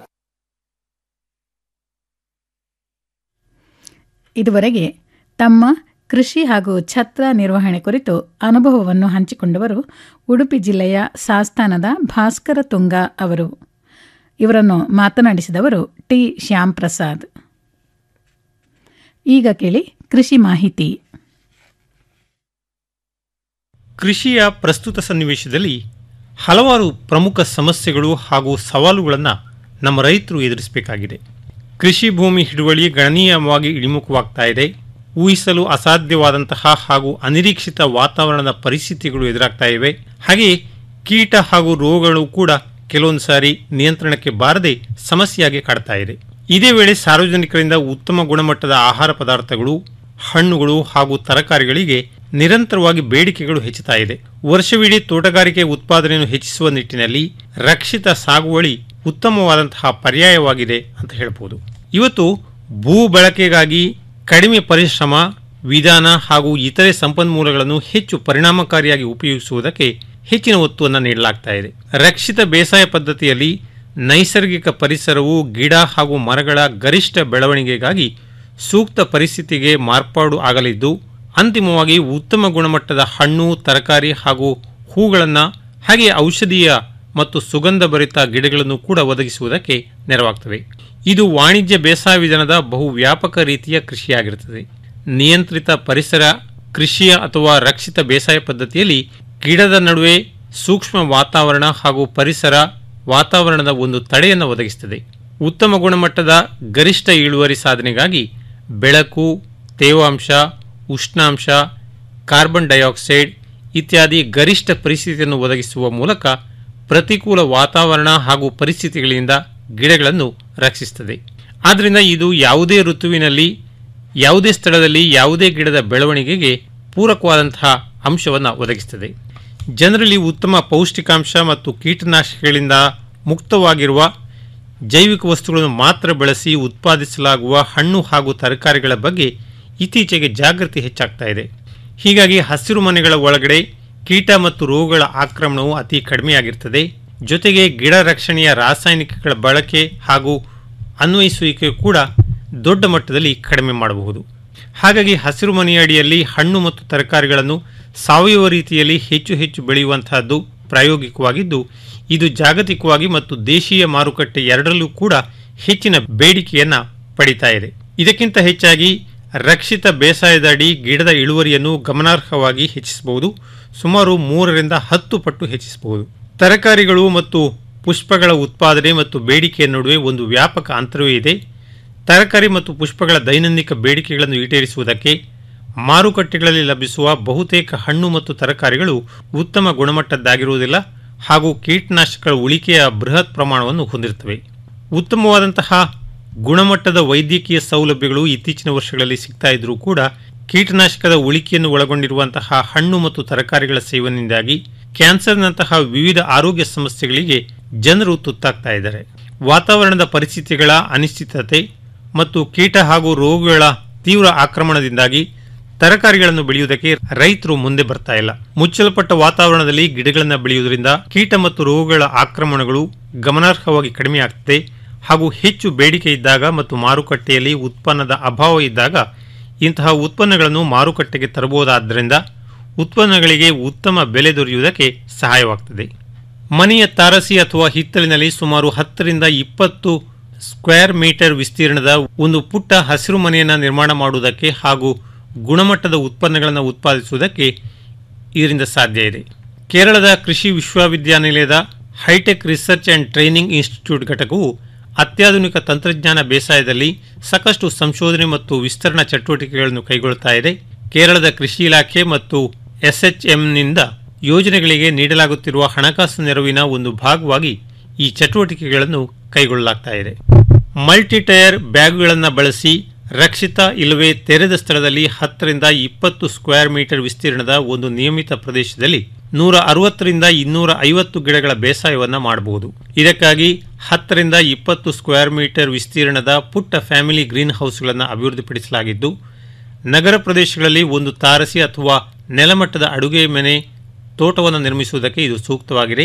ಇದುವರೆಗೆ ತಮ್ಮ ಕೃಷಿ ಹಾಗೂ ಛತ್ರ ನಿರ್ವಹಣೆ ಕುರಿತು ಅನುಭವವನ್ನು ಹಂಚಿಕೊಂಡವರು ಉಡುಪಿ ಜಿಲ್ಲೆಯ ಸಾಸ್ತಾನದ ಭಾಸ್ಕರ ತುಂಗ ಅವರು ಇವರನ್ನು ಮಾತನಾಡಿಸಿದವರು ಟಿ ಶ್ಯಾಮ್ ಪ್ರಸಾದ್ ಈಗ ಕೇಳಿ ಕೃಷಿ ಮಾಹಿತಿ ಕೃಷಿಯ ಪ್ರಸ್ತುತ ಸನ್ನಿವೇಶದಲ್ಲಿ ಹಲವಾರು ಪ್ರಮುಖ ಸಮಸ್ಯೆಗಳು ಹಾಗೂ ಸವಾಲುಗಳನ್ನು ನಮ್ಮ ರೈತರು ಎದುರಿಸಬೇಕಾಗಿದೆ ಕೃಷಿ ಭೂಮಿ ಹಿಡುವಳಿ ಗಣನೀಯವಾಗಿ ಇಳಿಮುಖವಾಗ್ತಾ ಇದೆ ಊಹಿಸಲು ಅಸಾಧ್ಯವಾದಂತಹ ಹಾಗೂ ಅನಿರೀಕ್ಷಿತ ವಾತಾವರಣದ ಪರಿಸ್ಥಿತಿಗಳು ಎದುರಾಗ್ತಾ ಇವೆ ಹಾಗೆಯೇ ಕೀಟ ಹಾಗೂ ರೋಗಗಳು ಕೂಡ ಕೆಲವೊಂದು ಸಾರಿ ನಿಯಂತ್ರಣಕ್ಕೆ ಬಾರದೆ ಸಮಸ್ಯೆಯಾಗಿ ಕಾಡ್ತಾ ಇದೆ ಇದೇ ವೇಳೆ ಸಾರ್ವಜನಿಕರಿಂದ ಉತ್ತಮ ಗುಣಮಟ್ಟದ ಆಹಾರ ಪದಾರ್ಥಗಳು ಹಣ್ಣುಗಳು ಹಾಗೂ ತರಕಾರಿಗಳಿಗೆ ನಿರಂತರವಾಗಿ ಬೇಡಿಕೆಗಳು ಹೆಚ್ಚುತ್ತಾ ಇದೆ ವರ್ಷವಿಡೀ ತೋಟಗಾರಿಕೆ ಉತ್ಪಾದನೆಯನ್ನು ಹೆಚ್ಚಿಸುವ ನಿಟ್ಟಿನಲ್ಲಿ ರಕ್ಷಿತ ಸಾಗುವಳಿ ಉತ್ತಮವಾದಂತಹ ಪರ್ಯಾಯವಾಗಿದೆ ಅಂತ ಹೇಳ್ಬೋದು ಇವತ್ತು ಭೂ ಬಳಕೆಗಾಗಿ ಕಡಿಮೆ ಪರಿಶ್ರಮ ವಿಧಾನ ಹಾಗೂ ಇತರೆ ಸಂಪನ್ಮೂಲಗಳನ್ನು ಹೆಚ್ಚು ಪರಿಣಾಮಕಾರಿಯಾಗಿ ಉಪಯೋಗಿಸುವುದಕ್ಕೆ ಹೆಚ್ಚಿನ ಒತ್ತುವನ್ನು ನೀಡಲಾಗ್ತಾ ಇದೆ ರಕ್ಷಿತ ಬೇಸಾಯ ಪದ್ಧತಿಯಲ್ಲಿ ನೈಸರ್ಗಿಕ ಪರಿಸರವು ಗಿಡ ಹಾಗೂ ಮರಗಳ ಗರಿಷ್ಠ ಬೆಳವಣಿಗೆಗಾಗಿ ಸೂಕ್ತ ಪರಿಸ್ಥಿತಿಗೆ ಮಾರ್ಪಾಡು ಆಗಲಿದ್ದು ಅಂತಿಮವಾಗಿ ಉತ್ತಮ ಗುಣಮಟ್ಟದ ಹಣ್ಣು ತರಕಾರಿ ಹಾಗೂ ಹೂಗಳನ್ನು ಹಾಗೆ ಔಷಧೀಯ ಮತ್ತು ಸುಗಂಧ ಭರಿತ ಗಿಡಗಳನ್ನು ಕೂಡ ಒದಗಿಸುವುದಕ್ಕೆ ನೆರವಾಗ್ತವೆ ಇದು ವಾಣಿಜ್ಯ ಬೇಸಾಯ ವಿಧಾನದ ಬಹು ವ್ಯಾಪಕ ರೀತಿಯ ಕೃಷಿಯಾಗಿರುತ್ತದೆ ನಿಯಂತ್ರಿತ ಪರಿಸರ ಕೃಷಿಯ ಅಥವಾ ರಕ್ಷಿತ ಬೇಸಾಯ ಪದ್ಧತಿಯಲ್ಲಿ ಗಿಡದ ನಡುವೆ ಸೂಕ್ಷ್ಮ ವಾತಾವರಣ ಹಾಗೂ ಪರಿಸರ ವಾತಾವರಣದ ಒಂದು ತಡೆಯನ್ನು ಒದಗಿಸುತ್ತದೆ ಉತ್ತಮ ಗುಣಮಟ್ಟದ ಗರಿಷ್ಠ ಇಳುವರಿ ಸಾಧನೆಗಾಗಿ ಬೆಳಕು ತೇವಾಂಶ ಉಷ್ಣಾಂಶ ಕಾರ್ಬನ್ ಡೈಆಕ್ಸೈಡ್ ಇತ್ಯಾದಿ ಗರಿಷ್ಠ ಪರಿಸ್ಥಿತಿಯನ್ನು ಒದಗಿಸುವ ಮೂಲಕ ಪ್ರತಿಕೂಲ ವಾತಾವರಣ ಹಾಗೂ ಪರಿಸ್ಥಿತಿಗಳಿಂದ ಗಿಡಗಳನ್ನು ರಕ್ಷಿಸುತ್ತದೆ ಆದ್ದರಿಂದ ಇದು ಯಾವುದೇ ಋತುವಿನಲ್ಲಿ ಯಾವುದೇ ಸ್ಥಳದಲ್ಲಿ ಯಾವುದೇ ಗಿಡದ ಬೆಳವಣಿಗೆಗೆ ಪೂರಕವಾದಂತಹ ಅಂಶವನ್ನು ಒದಗಿಸುತ್ತದೆ ಜನರಲ್ಲಿ ಉತ್ತಮ ಪೌಷ್ಟಿಕಾಂಶ ಮತ್ತು ಕೀಟನಾಶಕಗಳಿಂದ ಮುಕ್ತವಾಗಿರುವ ಜೈವಿಕ ವಸ್ತುಗಳನ್ನು ಮಾತ್ರ ಬಳಸಿ ಉತ್ಪಾದಿಸಲಾಗುವ ಹಣ್ಣು ಹಾಗೂ ತರಕಾರಿಗಳ ಬಗ್ಗೆ ಇತ್ತೀಚೆಗೆ ಜಾಗೃತಿ ಹೆಚ್ಚಾಗ್ತಾ ಇದೆ ಹೀಗಾಗಿ ಹಸಿರು ಮನೆಗಳ ಒಳಗಡೆ ಕೀಟ ಮತ್ತು ರೋಗಗಳ ಆಕ್ರಮಣವು ಅತಿ ಕಡಿಮೆಯಾಗಿರ್ತದೆ ಜೊತೆಗೆ ಗಿಡ ರಕ್ಷಣೆಯ ರಾಸಾಯನಿಕಗಳ ಬಳಕೆ ಹಾಗೂ ಅನ್ವಯಿಸುವಿಕೆ ಕೂಡ ದೊಡ್ಡ ಮಟ್ಟದಲ್ಲಿ ಕಡಿಮೆ ಮಾಡಬಹುದು ಹಾಗಾಗಿ ಹಸಿರು ಮನೆಯ ಅಡಿಯಲ್ಲಿ ಹಣ್ಣು ಮತ್ತು ತರಕಾರಿಗಳನ್ನು ಸಾವಯವ ರೀತಿಯಲ್ಲಿ ಹೆಚ್ಚು ಹೆಚ್ಚು ಬೆಳೆಯುವಂತಹದ್ದು ಪ್ರಾಯೋಗಿಕವಾಗಿದ್ದು ಇದು ಜಾಗತಿಕವಾಗಿ ಮತ್ತು ದೇಶೀಯ ಮಾರುಕಟ್ಟೆ ಎರಡರಲ್ಲೂ ಕೂಡ ಹೆಚ್ಚಿನ ಬೇಡಿಕೆಯನ್ನ ಪಡಿತಾ ಇದೆ ಇದಕ್ಕಿಂತ ಹೆಚ್ಚಾಗಿ ರಕ್ಷಿತ ಬೇಸಾಯದ ಅಡಿ ಗಿಡದ ಇಳುವರಿಯನ್ನು ಗಮನಾರ್ಹವಾಗಿ ಹೆಚ್ಚಿಸಬಹುದು ಸುಮಾರು ಮೂರರಿಂದ ಹತ್ತು ಪಟ್ಟು ಹೆಚ್ಚಿಸಬಹುದು ತರಕಾರಿಗಳು ಮತ್ತು ಪುಷ್ಪಗಳ ಉತ್ಪಾದನೆ ಮತ್ತು ಬೇಡಿಕೆಯ ನಡುವೆ ಒಂದು ವ್ಯಾಪಕ ಅಂತರವೇ ಇದೆ ತರಕಾರಿ ಮತ್ತು ಪುಷ್ಪಗಳ ದೈನಂದಿನ ಬೇಡಿಕೆಗಳನ್ನು ಈಡೇರಿಸುವುದಕ್ಕೆ ಮಾರುಕಟ್ಟೆಗಳಲ್ಲಿ ಲಭಿಸುವ ಬಹುತೇಕ ಹಣ್ಣು ಮತ್ತು ತರಕಾರಿಗಳು ಉತ್ತಮ ಗುಣಮಟ್ಟದ್ದಾಗಿರುವುದಿಲ್ಲ ಹಾಗೂ ಕೀಟನಾಶಕಗಳ ಉಳಿಕೆಯ ಬೃಹತ್ ಪ್ರಮಾಣವನ್ನು ಹೊಂದಿರುತ್ತವೆ ಉತ್ತಮವಾದಂತಹ ಗುಣಮಟ್ಟದ ವೈದ್ಯಕೀಯ ಸೌಲಭ್ಯಗಳು ಇತ್ತೀಚಿನ ವರ್ಷಗಳಲ್ಲಿ ಸಿಗ್ತಾ ಇದ್ರೂ ಕೂಡ ಕೀಟನಾಶಕದ ಉಳಿಕೆಯನ್ನು ಒಳಗೊಂಡಿರುವಂತಹ ಹಣ್ಣು ಮತ್ತು ತರಕಾರಿಗಳ ಸೇವನೆಯಿಂದಾಗಿ ಕ್ಯಾನ್ಸರ್ನಂತಹ ವಿವಿಧ ಆರೋಗ್ಯ ಸಮಸ್ಯೆಗಳಿಗೆ ಜನರು ತುತ್ತಾಗ್ತಾ ಇದ್ದಾರೆ ವಾತಾವರಣದ ಪರಿಸ್ಥಿತಿಗಳ ಅನಿಶ್ಚಿತತೆ ಮತ್ತು ಕೀಟ ಹಾಗೂ ರೋಗಗಳ ತೀವ್ರ ಆಕ್ರಮಣದಿಂದಾಗಿ ತರಕಾರಿಗಳನ್ನು ಬೆಳೆಯುವುದಕ್ಕೆ ರೈತರು ಮುಂದೆ ಬರ್ತಾ ಇಲ್ಲ ಮುಚ್ಚಲ್ಪಟ್ಟ ವಾತಾವರಣದಲ್ಲಿ ಗಿಡಗಳನ್ನು ಬೆಳೆಯುವುದರಿಂದ ಕೀಟ ಮತ್ತು ರೋಗಗಳ ಆಕ್ರಮಣಗಳು ಗಮನಾರ್ಹವಾಗಿ ಕಡಿಮೆಯಾಗ್ತದೆ ಹಾಗೂ ಹೆಚ್ಚು ಬೇಡಿಕೆ ಇದ್ದಾಗ ಮತ್ತು ಮಾರುಕಟ್ಟೆಯಲ್ಲಿ ಉತ್ಪನ್ನದ ಅಭಾವ ಇದ್ದಾಗ ಇಂತಹ ಉತ್ಪನ್ನಗಳನ್ನು ಮಾರುಕಟ್ಟೆಗೆ ತರಬಹುದಾದ್ದರಿಂದ ಉತ್ಪನ್ನಗಳಿಗೆ ಉತ್ತಮ ಬೆಲೆ ದೊರೆಯುವುದಕ್ಕೆ ಸಹಾಯವಾಗ್ತದೆ ಮನೆಯ ತಾರಸಿ ಅಥವಾ ಹಿತ್ತಲಿನಲ್ಲಿ ಸುಮಾರು ಹತ್ತರಿಂದ ಇಪ್ಪತ್ತು ಸ್ಕ್ವೇರ್ ಮೀಟರ್ ವಿಸ್ತೀರ್ಣದ ಒಂದು ಪುಟ್ಟ ಹಸಿರು ಮನೆಯನ್ನು ನಿರ್ಮಾಣ ಮಾಡುವುದಕ್ಕೆ ಹಾಗೂ ಗುಣಮಟ್ಟದ ಉತ್ಪನ್ನಗಳನ್ನು ಉತ್ಪಾದಿಸುವುದಕ್ಕೆ ಇದರಿಂದ ಸಾಧ್ಯ ಇದೆ ಕೇರಳದ ಕೃಷಿ ವಿಶ್ವವಿದ್ಯಾನಿಲಯದ hitech research and training institute ಘಟಕವು ಅತ್ಯಾಧುನಿಕ ತಂತ್ರಜ್ಞಾನ ಬೇಸಾಯದಲ್ಲಿ ಸಾಕಷ್ಟು ಸಂಶೋಧನೆ ಮತ್ತು ವಿಸ್ತರಣಾ ಚಟುವಟಿಕೆಗಳನ್ನು ಕೈಗೊಳ್ಳುತ್ತಾ ಇದೆ ಕೇರಳದ ಕೃಷಿ ಇಲಾಖೆ ಮತ್ತು ಎಸ್ಎಚ್ಎಂನಿಂದ ಯೋಜನೆಗಳಿಗೆ ನೀಡಲಾಗುತ್ತಿರುವ ಹಣಕಾಸು ನೆರವಿನ ಒಂದು ಭಾಗವಾಗಿ ಈ ಚಟುವಟಿಕೆಗಳನ್ನು ಕೈಗೊಳ್ಳಲಾಗ್ತಾ ಇದೆ ಮಲ್ಟಿ ಟೈರ್ ಬ್ಯಾಗ್ಗಳನ್ನು ಬಳಸಿ ರಕ್ಷಿತ ಇಲ್ಲವೇ ತೆರೆದ ಸ್ಥಳದಲ್ಲಿ ಹತ್ತರಿಂದ ಇಪ್ಪತ್ತು ಸ್ಕ್ವೇರ್ ಮೀಟರ್ ವಿಸ್ತೀರ್ಣದ ಒಂದು ನಿಯಮಿತ ಪ್ರದೇಶದಲ್ಲಿ ನೂರ ಅರವತ್ತರಿಂದ ಇನ್ನೂರ ಐವತ್ತು ಗಿಡಗಳ ಬೇಸಾಯವನ್ನು ಮಾಡಬಹುದು ಇದಕ್ಕಾಗಿ ಹತ್ತರಿಂದ ಇಪ್ಪತ್ತು ಸ್ಕ್ವೇರ್ ಮೀಟರ್ ವಿಸ್ತೀರ್ಣದ ಪುಟ್ಟ ಫ್ಯಾಮಿಲಿ ಗ್ರೀನ್ ಹೌಸ್ಗಳನ್ನು ಅಭಿವೃದ್ಧಿಪಡಿಸಲಾಗಿದ್ದು ನಗರ ಪ್ರದೇಶಗಳಲ್ಲಿ ಒಂದು ತಾರಸಿ ಅಥವಾ ನೆಲಮಟ್ಟದ ಅಡುಗೆ ಮನೆ ತೋಟವನ್ನು ನಿರ್ಮಿಸುವುದಕ್ಕೆ ಇದು ಸೂಕ್ತವಾಗಿದೆ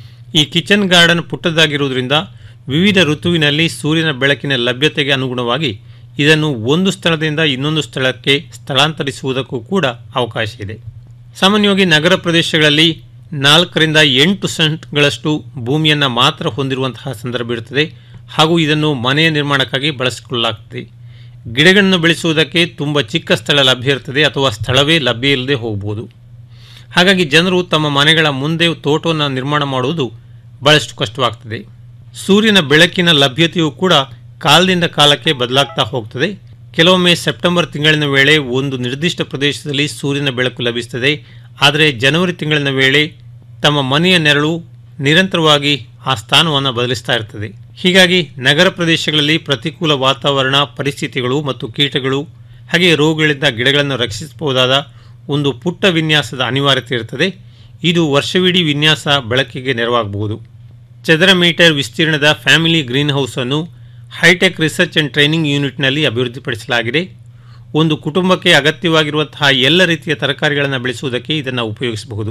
ಈ ಕಿಚನ್ ಗಾರ್ಡನ್ ಪುಟ್ಟದಾಗಿರುವುದರಿಂದ ವಿವಿಧ ಋತುವಿನಲ್ಲಿ ಸೂರ್ಯನ ಬೆಳಕಿನ ಲಭ್ಯತೆಗೆ ಅನುಗುಣವಾಗಿ ಇದನ್ನು ಒಂದು ಸ್ಥಳದಿಂದ ಇನ್ನೊಂದು ಸ್ಥಳಕ್ಕೆ ಸ್ಥಳಾಂತರಿಸುವುದಕ್ಕೂ ಕೂಡ ಅವಕಾಶ ಇದೆ ಸಾಮಾನ್ಯವಾಗಿ ನಗರ ಪ್ರದೇಶಗಳಲ್ಲಿ ನಾಲ್ಕರಿಂದ ಎಂಟು ಸೆಂಟ್ಗಳಷ್ಟು ಭೂಮಿಯನ್ನು ಮಾತ್ರ ಹೊಂದಿರುವಂತಹ ಸಂದರ್ಭ ಇರುತ್ತದೆ ಹಾಗೂ ಇದನ್ನು ಮನೆಯ ನಿರ್ಮಾಣಕ್ಕಾಗಿ ಬಳಸಿಕೊಳ್ಳಲಾಗ್ತದೆ ಗಿಡಗಳನ್ನು ಬೆಳೆಸುವುದಕ್ಕೆ ತುಂಬ ಚಿಕ್ಕ ಸ್ಥಳ ಲಭ್ಯ ಇರ್ತದೆ ಅಥವಾ ಸ್ಥಳವೇ ಲಭ್ಯ ಇಲ್ಲದೆ ಹೋಗಬಹುದು ಹಾಗಾಗಿ ಜನರು ತಮ್ಮ ಮನೆಗಳ ಮುಂದೆ ತೋಟವನ್ನು ನಿರ್ಮಾಣ ಮಾಡುವುದು ಬಹಳಷ್ಟು ಕಷ್ಟವಾಗ್ತದೆ ಸೂರ್ಯನ ಬೆಳಕಿನ ಲಭ್ಯತೆಯೂ ಕೂಡ ಕಾಲದಿಂದ ಕಾಲಕ್ಕೆ ಬದಲಾಗ್ತಾ ಹೋಗ್ತದೆ ಕೆಲವೊಮ್ಮೆ ಸೆಪ್ಟೆಂಬರ್ ತಿಂಗಳಿನ ವೇಳೆ ಒಂದು ನಿರ್ದಿಷ್ಟ ಪ್ರದೇಶದಲ್ಲಿ ಸೂರ್ಯನ ಬೆಳಕು ಲಭಿಸುತ್ತದೆ ಆದರೆ ಜನವರಿ ತಿಂಗಳಿನ ವೇಳೆ ತಮ್ಮ ಮನೆಯ ನೆರಳು ನಿರಂತರವಾಗಿ ಆ ಸ್ಥಾನವನ್ನು ಬದಲಿಸ್ತಾ ಇರ್ತದೆ ಹೀಗಾಗಿ ನಗರ ಪ್ರದೇಶಗಳಲ್ಲಿ ಪ್ರತಿಕೂಲ ವಾತಾವರಣ ಪರಿಸ್ಥಿತಿಗಳು ಮತ್ತು ಕೀಟಗಳು ಹಾಗೆ ರೋಗಗಳಿಂದ ಗಿಡಗಳನ್ನು ರಕ್ಷಿಸಬಹುದಾದ ಒಂದು ಪುಟ್ಟ ವಿನ್ಯಾಸದ ಅನಿವಾರ್ಯತೆ ಇರುತ್ತದೆ ಇದು ವರ್ಷವಿಡೀ ವಿನ್ಯಾಸ ಬಳಕೆಗೆ ನೆರವಾಗಬಹುದು ಚದರ ಮೀಟರ್ ವಿಸ್ತೀರ್ಣದ ಫ್ಯಾಮಿಲಿ ಗ್ರೀನ್ ಹೌಸ್ ಅನ್ನು ಹೈಟೆಕ್ ರಿಸರ್ಚ್ ಅಂಡ್ ಟ್ರೈನಿಂಗ್ ಯೂನಿಟ್ನಲ್ಲಿ ಅಭಿವೃದ್ಧಿಪಡಿಸಲಾಗಿದೆ ಒಂದು ಕುಟುಂಬಕ್ಕೆ ಅಗತ್ಯವಾಗಿರುವಂತಹ ಎಲ್ಲ ರೀತಿಯ ತರಕಾರಿಗಳನ್ನು ಬೆಳೆಸುವುದಕ್ಕೆ ಇದನ್ನು ಉಪಯೋಗಿಸಬಹುದು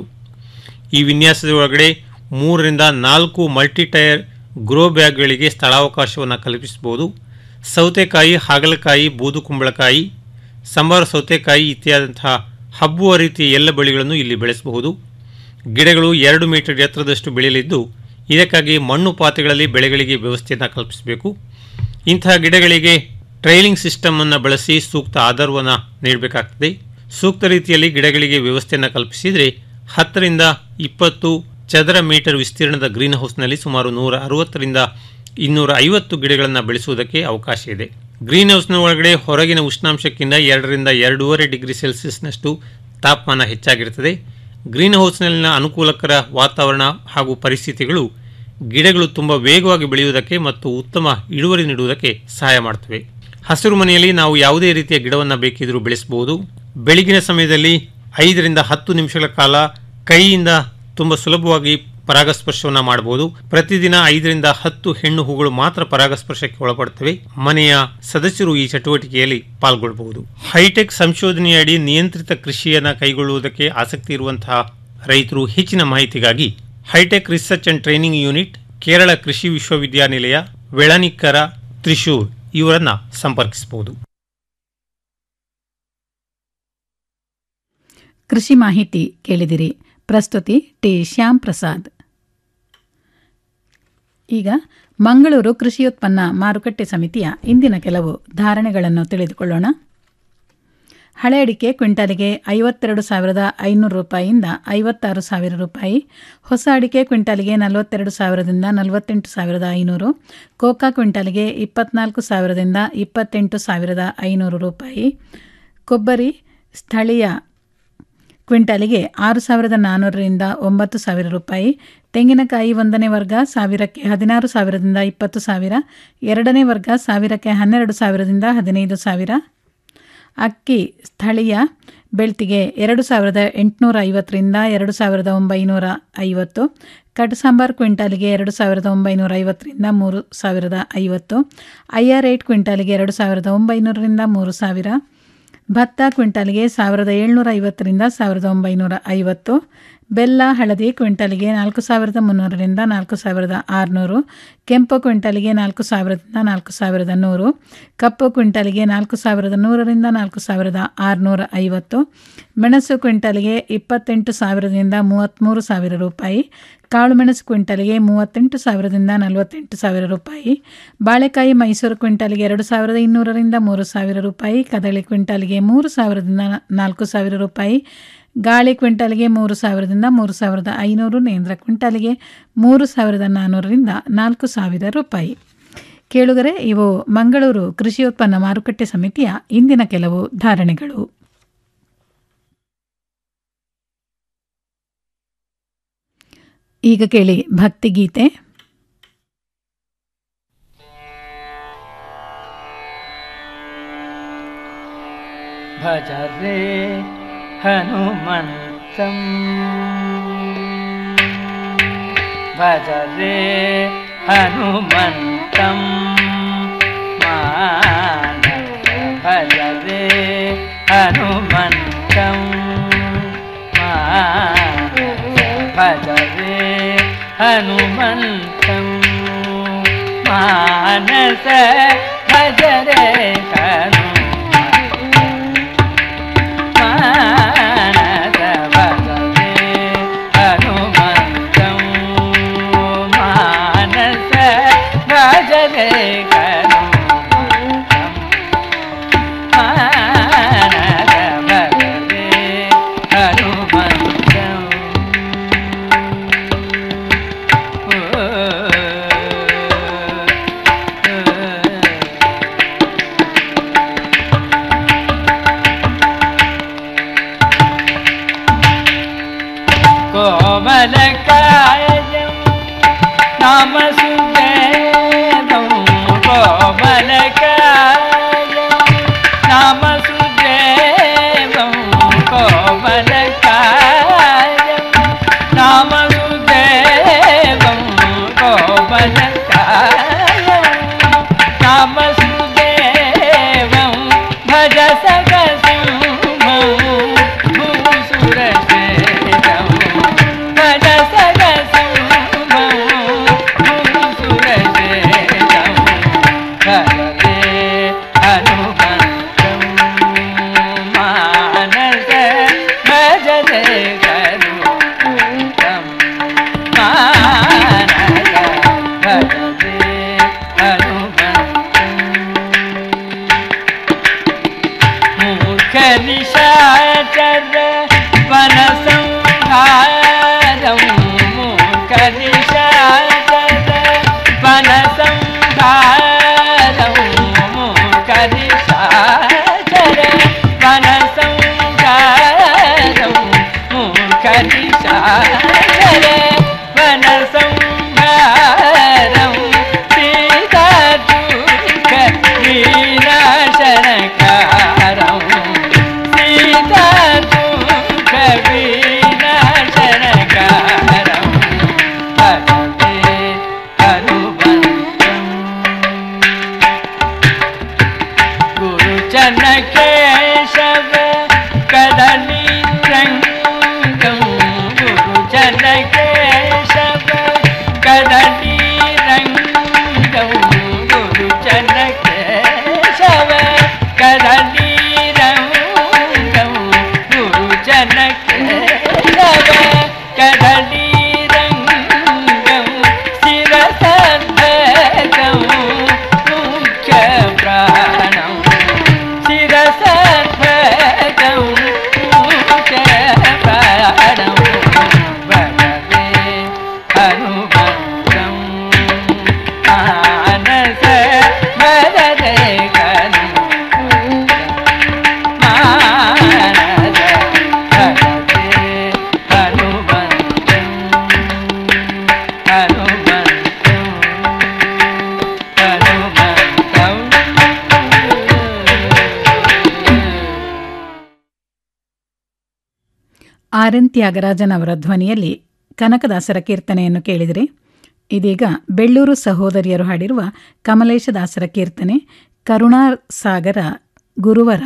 ಈ ವಿನ್ಯಾಸದ ಒಳಗಡೆ ಮೂರರಿಂದ ನಾಲ್ಕು ಮಲ್ಟಿ ಟೈರ್ ಗ್ರೋ ಬ್ಯಾಗ್ಗಳಿಗೆ ಸ್ಥಳಾವಕಾಶವನ್ನು ಕಲ್ಪಿಸಬಹುದು ಸೌತೆಕಾಯಿ ಹಾಗಲಕಾಯಿ ಬೂದು ಕುಂಬಳಕಾಯಿ ಸಂಬಾರ ಸೌತೆಕಾಯಿ ಇತ್ಯಾದಂತಹ ಹಬ್ಬುವ ರೀತಿಯ ಎಲ್ಲ ಬೆಳೆಗಳನ್ನು ಇಲ್ಲಿ ಬೆಳೆಸಬಹುದು ಗಿಡಗಳು ಎರಡು ಮೀಟರ್ ಎತ್ತರದಷ್ಟು ಬೆಳೆಯಲಿದ್ದು ಇದಕ್ಕಾಗಿ ಮಣ್ಣು ಪಾತ್ರೆಗಳಲ್ಲಿ ಬೆಳೆಗಳಿಗೆ ವ್ಯವಸ್ಥೆಯನ್ನು ಕಲ್ಪಿಸಬೇಕು ಇಂತಹ ಗಿಡಗಳಿಗೆ ಟ್ರೈಲಿಂಗ್ ಸಿಸ್ಟಮ್ ಅನ್ನು ಬಳಸಿ ಸೂಕ್ತ ಆಧಾರವನ್ನು ನೀಡಬೇಕಾಗ್ತದೆ ಸೂಕ್ತ ರೀತಿಯಲ್ಲಿ ಗಿಡಗಳಿಗೆ ವ್ಯವಸ್ಥೆಯನ್ನು ಕಲ್ಪಿಸಿದರೆ ಹತ್ತರಿಂದ ಇಪ್ಪತ್ತು ಚದರ ಮೀಟರ್ ವಿಸ್ತೀರ್ಣದ ಗ್ರೀನ್ ಹೌಸ್ನಲ್ಲಿ ಸುಮಾರು ನೂರ ಅರವತ್ತರಿಂದ ಇನ್ನೂರ ಐವತ್ತು ಗಿಡಗಳನ್ನು ಬೆಳೆಸುವುದಕ್ಕೆ ಅವಕಾಶ ಇದೆ ಗ್ರೀನ್ ಹೌಸ್ನ ಒಳಗಡೆ ಹೊರಗಿನ ಉಷ್ಣಾಂಶಕ್ಕಿಂತ ಎರಡರಿಂದ ಎರಡೂವರೆ ಡಿಗ್ರಿ ಸೆಲ್ಸಿಯಸ್ನಷ್ಟು ತಾಪಮಾನ ಹೆಚ್ಚಾಗಿರುತ್ತದೆ ಗ್ರೀನ್ ಹೌಸ್ನಲ್ಲಿನ ಅನುಕೂಲಕರ ವಾತಾವರಣ ಹಾಗೂ ಪರಿಸ್ಥಿತಿಗಳು ಗಿಡಗಳು ತುಂಬ ವೇಗವಾಗಿ ಬೆಳೆಯುವುದಕ್ಕೆ ಮತ್ತು ಉತ್ತಮ ಇಳುವರಿ ನೀಡುವುದಕ್ಕೆ ಸಹಾಯ ಮಾಡ್ತವೆ ಹಸಿರು ಮನೆಯಲ್ಲಿ ನಾವು ಯಾವುದೇ ರೀತಿಯ ಗಿಡವನ್ನು ಬೇಕಿದ್ರೂ ಬೆಳೆಸಬಹುದು ಬೆಳಗಿನ ಸಮಯದಲ್ಲಿ ಐದರಿಂದ ಹತ್ತು ನಿಮಿಷಗಳ ಕಾಲ ಕೈಯಿಂದ ತುಂಬ ಸುಲಭವಾಗಿ ಪರಾಗಸ್ಪರ್ಶವನ್ನು ಮಾಡಬಹುದು ಪ್ರತಿದಿನ ಐದರಿಂದ ಹತ್ತು ಹೆಣ್ಣು ಹೂಗಳು ಮಾತ್ರ ಪರಾಗಸ್ಪರ್ಶಕ್ಕೆ ಒಳಪಡುತ್ತವೆ ಮನೆಯ ಸದಸ್ಯರು ಈ ಚಟುವಟಿಕೆಯಲ್ಲಿ ಪಾಲ್ಗೊಳ್ಳಬಹುದು ಹೈಟೆಕ್ ಸಂಶೋಧನೆಯಡಿ ನಿಯಂತ್ರಿತ ಕೃಷಿಯನ್ನು ಕೈಗೊಳ್ಳುವುದಕ್ಕೆ ಆಸಕ್ತಿ ಇರುವಂತಹ ರೈತರು ಹೆಚ್ಚಿನ ಮಾಹಿತಿಗಾಗಿ hitech research and training unit Kerala ಕೃಷಿ ವಿಶ್ವವಿದ್ಯಾನಿಲಯ ವೆಳನಿಕ್ಕರ ತ್ರಿಶೂರ್ ಇವರನ್ನ ಸಂಪರ್ಕಿಸಬಹುದು ಕೃಷಿ ಮಾಹಿತಿ ಕೇಳಿದಿರಿ ಪ್ರಸ್ತುತಿ ಟಿ ಶ್ಯಾಮ್ ಪ್ರಸಾದ್ ಈಗ ಮಂಗಳೂರು ಕೃಷಿಯೋತ್ಪನ್ನ ಮಾರುಕಟ್ಟೆ ಸಮಿತಿಯ ಇಂದಿನ ಕೆಲವು ಧಾರಣೆಗಳನ್ನು ತಿಳಿದುಕೊಳ್ಳೋಣ ಹಳೆ ಅಡಿಕೆ ಕ್ವಿಂಟಾಲಿಗೆ ಐವತ್ತೆರಡು ಸಾವಿರದ ಐನೂರು ರೂಪಾಯಿಯಿಂದ ಐವತ್ತಾರು ಸಾವಿರ ರೂಪಾಯಿ ಹೊಸ ಅಡಿಕೆ ಕ್ವಿಂಟಾಲಿಗೆ ನಲವತ್ತೆರಡು ಸಾವಿರದಿಂದ ನಲವತ್ತೆಂಟು ಸಾವಿರದ ಐನೂರು ಕೋಕಾ ಕ್ವಿಂಟಾಲಿಗೆ ಇಪ್ಪತ್ನಾಲ್ಕು ಸಾವಿರದಿಂದ ಇಪ್ಪತ್ತೆಂಟು ಸಾವಿರದ ಐನೂರು ರೂಪಾಯಿ ಕೊಬ್ಬರಿ ಸ್ಥಳೀಯ ಕ್ವಿಂಟಾಲಿಗೆ ಆರು ಸಾವಿರದ ನಾನ್ನೂರರಿಂದ ಒಂಬತ್ತು ಸಾವಿರ ರೂಪಾಯಿ ತೆಂಗಿನಕಾಯಿ ಒಂದನೇ ವರ್ಗ ಸಾವಿರಕ್ಕೆ ಹದಿನಾರು ಸಾವಿರದಿಂದ ಇಪ್ಪತ್ತು ಸಾವಿರ ಎರಡನೇ ವರ್ಗ ಸಾವಿರಕ್ಕೆ ಹನ್ನೆರಡು ಸಾವಿರದಿಂದ ಹದಿನೈದು ಸಾವಿರ ಅಕ್ಕಿ ಸ್ಥಳೀಯ ಬೆಳ್ತಿಗೆ ಎರಡು ಸಾವಿರದ ಎಂಟುನೂರ ಐವತ್ತರಿಂದ ಎರಡು ಸಾವಿರದ ಒಂಬೈನೂರ ಐವತ್ತು ಕಟ್ ಸಾಂಬಾರ್ ಕ್ವಿಂಟಾಲಿಗೆ ಎರಡು ಸಾವಿರದ ಒಂಬೈನೂರ ಐವತ್ತರಿಂದ ಮೂರು ಸಾವಿರದ ಐವತ್ತು ಐ ಆರ್ ಏಟ್ ಕ್ವಿಂಟಾಲಿಗೆ ಎರಡು ಸಾವಿರದ ಒಂಬೈನೂರರಿಂದ ಮೂರು ಸಾವಿರ ಭತ್ತ ಕ್ವಿಂಟಾಲಿಗೆ ಸಾವಿರದ ಏಳ್ನೂರ ಐವತ್ತರಿಂದ ಸಾವಿರದ ಒಂಬೈನೂರ ಐವತ್ತು ಬೆಲ್ಲ ಹಳದಿ ಕ್ವಿಂಟಾಲಿಗೆ ನಾಲ್ಕು ಸಾವಿರದ ಮುನ್ನೂರರಿಂದ ನಾಲ್ಕು ಸಾವಿರದ ಆರುನೂರು ಕೆಂಪು ಕ್ವಿಂಟಾಲಿಗೆ ನಾಲ್ಕು ಸಾವಿರದಿಂದ ನಾಲ್ಕು ಸಾವಿರದ ನೂರು ಕಪ್ಪು ಕ್ವಿಂಟಾಲಿಗೆ ನಾಲ್ಕು ಸಾವಿರದ ನೂರರಿಂದ ನಾಲ್ಕು ಸಾವಿರದ ಆರುನೂರ ಐವತ್ತು ಮೆಣಸು ಕ್ವಿಂಟಾಲಿಗೆ ಇಪ್ಪತ್ತೆಂಟು ಸಾವಿರದಿಂದ ಮೂವತ್ತ್ಮೂರು ಸಾವಿರ ರೂಪಾಯಿ ಕಾಳುಮೆಣಸು ಕ್ವಿಂಟಾಲಿಗೆ ಮೂವತ್ತೆಂಟು ಸಾವಿರದಿಂದ ನಲವತ್ತೆಂಟು ಸಾವಿರ ರೂಪಾಯಿ ಬಾಳೆಕಾಯಿ ಮೈಸೂರು ಕ್ವಿಂಟಾಲಿಗೆ ಎರಡು ಸಾವಿರದ ಇನ್ನೂರರಿಂದ ಮೂರು ಸಾವಿರ ರೂಪಾಯಿ ಕದಳಿ ಕ್ವಿಂಟಾಲಿಗೆ ಮೂರು ಸಾವಿರದಿಂದ ನಾಲ್ಕು ಸಾವಿರ ರೂಪಾಯಿ ಗಾಳಿ ಕ್ವಿಂಟಾಲಿಗೆ ಮೂರು ಸಾವಿರದಿಂದ ಮೂರು ಸಾವಿರದ ಐನೂರು ನೇಂದ್ರ ಕ್ವಿಂಟಾಲಿಗೆ ಮೂರು ಸಾವಿರದ ನಾನ್ನೂರರಿಂದ ನಾಲ್ಕು ಸಾವಿರ ರೂಪಾಯಿ ಕೇಳುಗರೆ ಇವು ಮಂಗಳೂರು ಕೃಷಿ ಉತ್ಪನ್ನ ಮಾರುಕಟ್ಟೆ ಸಮಿತಿಯ ಇಂದಿನ ಕೆಲವು ಧಾರಣೆಗಳು ಈಗ ಕೇಳಿ ಭಕ್ತಿಗೀತೆ ಭಜ ರೇ ಹನುಮಂತಂ ಭಜ ರೇ ಹನುಮಂತಂ ಮಾನಸ ಭಜ ರೇ ಹನುಮಂತಂ ಮಾನಸ ಭಜ ರೇ ಹನುಮಂತಂ ಮಾನಸ ಭಜ ರೇ ಹನು ಮಾನಸ ಭಜ ರೇ ಹನುಮಂತಂ ಮಾನಸ ಭಜ ರೇ ಹನುಮಂತಂ ಮಾನಸ ಭಜ ರೇ ಹನುಮಂತಂ കോമലക്കായം നാമസുദേവം കോമലക്കായം നാമസുദേവം കോമലക്കായം നാമസുദേവം കോമലക്കായം നാമസുദേവം ഭജ സകസിംഹം ഭൂസുരസേനം ഭജ സകസിംഹം ഭൂസുരസേനം ಆರ್.ಎನ್. ತ್ಯಾಗರಾಜನ್ ಅವರ ಧ್ವನಿಯಲ್ಲಿ ಕನಕದಾಸರ ಕೀರ್ತನೆಯನ್ನು ಕೇಳಿದರೆ ಇದೀಗ ಬೆಳ್ಳೂರು ಸಹೋದರಿಯರು ಹಾಡಿರುವ ಕಮಲೇಶದಾಸರ ಕೀರ್ತನೆ ಕರುಣಾಸಾಗರ ಗುರುವರ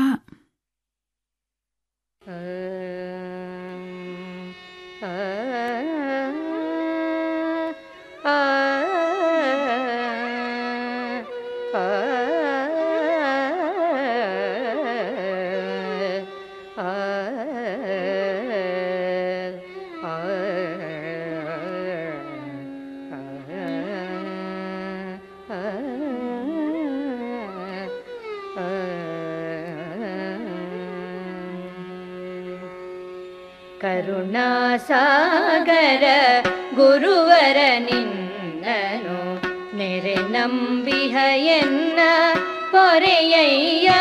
ಕರುಣಾಸಾಗರ ಗುರುವರ ನಿನ್ನನು ನೆರೆ ನಂಬಿಹ ಎನ್ನ ಪೊರೆಯಯ್ಯ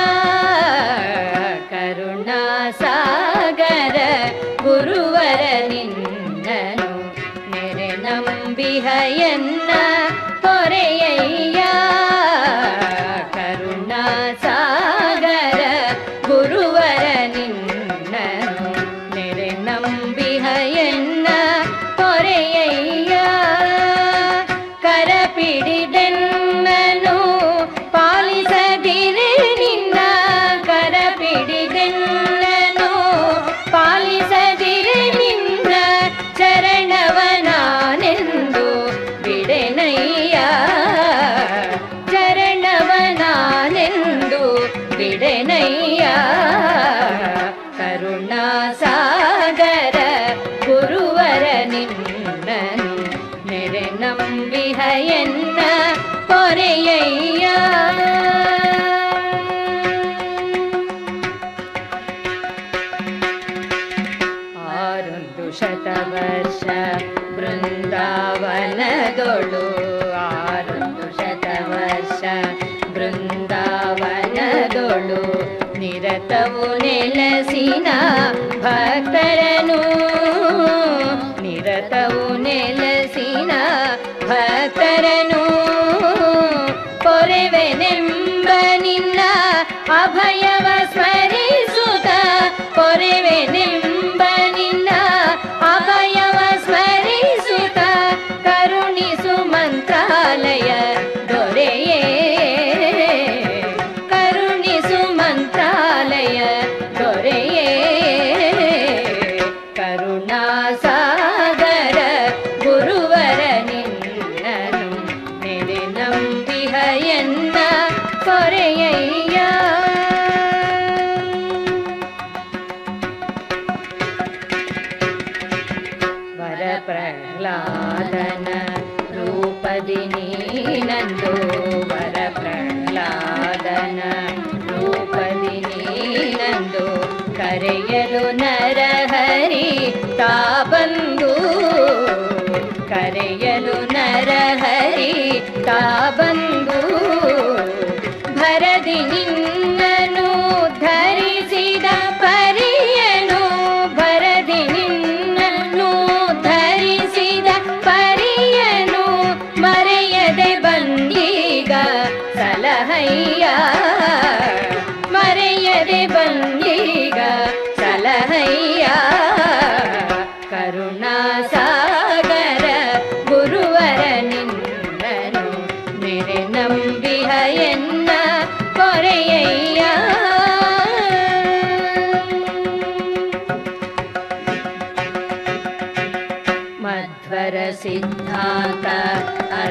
ಕರುಣಾಸಾಗರ ಗುರುವರ ನಿನ್ನನು ನೆರೆ ನಂಬಿಹ ಎನ್ನ ಪೊರೆಯಯ್ಯ ಕರುಣಾಸಾಗರ ಗುರುವರ ನಿನ್ನನು ನೆರೆ ನಂಬಿಹ ಎನ್ನ ಪೊರೆಯಯ್ಯ ಕರಪಿಡಿದೆನ್ನನು ಪಾಲಿಸದಿರೆ ನಿನ್ನ ಕರಪಿಡಿದೆನ್ನನು ಪಾಲಿಸದಿರೆ ನಿನ್ನ ಚರಣವನಾನೆಂದು ಬಿಡೆನಯ್ಯ ಚರಣವನಾನೆಂದು ಬಿಡೆನಯ್ಯ ಕರುಣಾಸಾಗರ ಗುರುವರ ನಿನ್ನನು ನೆರೆ ನಂಬಿಹ ಎನ್ನ ಪೊರೆಯಯ್ಯ ಆರೊಂದು ಶತವರ್ಷ ಬೃಂದಾವನದೊಳು ಆರೊಂದು ಶತವರ್ಷ ಬೃಂದಾವನದೊಳು ನಿರತವು ನೆಲಸಿನ ಭಕ್ತರನು ನಿರತವು ನೆಲಸಿನ ಭಕ್ತರನು ಪೊರೆವೆನೆಂಬ ನಿನ್ನ ಅಭಯವ ಸ್ಮರಿಸುತ್ತ ಪೊರೆವೆನೆಂಬ ನಿನ್ನ ಅಭಯವ ಸ್ಮರಿಸುತ್ತ ಕರುಣಿಸು ಮಂತ್ರಾಲಯ ದೊರೆಯೇ ಕರುಣಿಸು ಮಂತ್ರಾಲಯ ದೊರೆಯೇ ಕರುಣಾಸಾಗರ ಗುರುವರ ನಿನ್ನನು ನೆರೆ ನಂಬಿಹ ಎನ್ನ ಕೊರೆಯಯ್ಯ ವರ ಪ್ರಹ್ಲಾದನ ರೂಪದಿ ನೀನಂದು ವರ ಪ್ರಹ್ಲಾದನ ರೂಪದಿ ನೀನಂದು ಕರೆಯಲು ನರಹರಿ ತಾ ಬಂದು ಕರೆಯಲು ನರಹರಿ ತಾ ಬಂದು ಭರದಿ ನಿನ್ನನು ಧರಿಸಿದ ಪರಿಯನು ಭರದಿ ನಿನ್ನನು ಧರಿಸಿದ ಪರಿಯನು ಮರೆಯದೆ ಬಂದೀಗ ಸಲಹಯ್ಯ ಮರೆಯದೆ ಬಂದೀಗ ಸಲಹಯ್ಯ ಕರುಣಾಸಾಗರ ಗುರುವರ ನಿನ್ನನು ನೆರೆ ನಂಬಿಹ ಎನ್ನ ಕೊರೆಯಯ್ಯ ಮಧ್ವರ ಸಿದ್ಧಾಂತ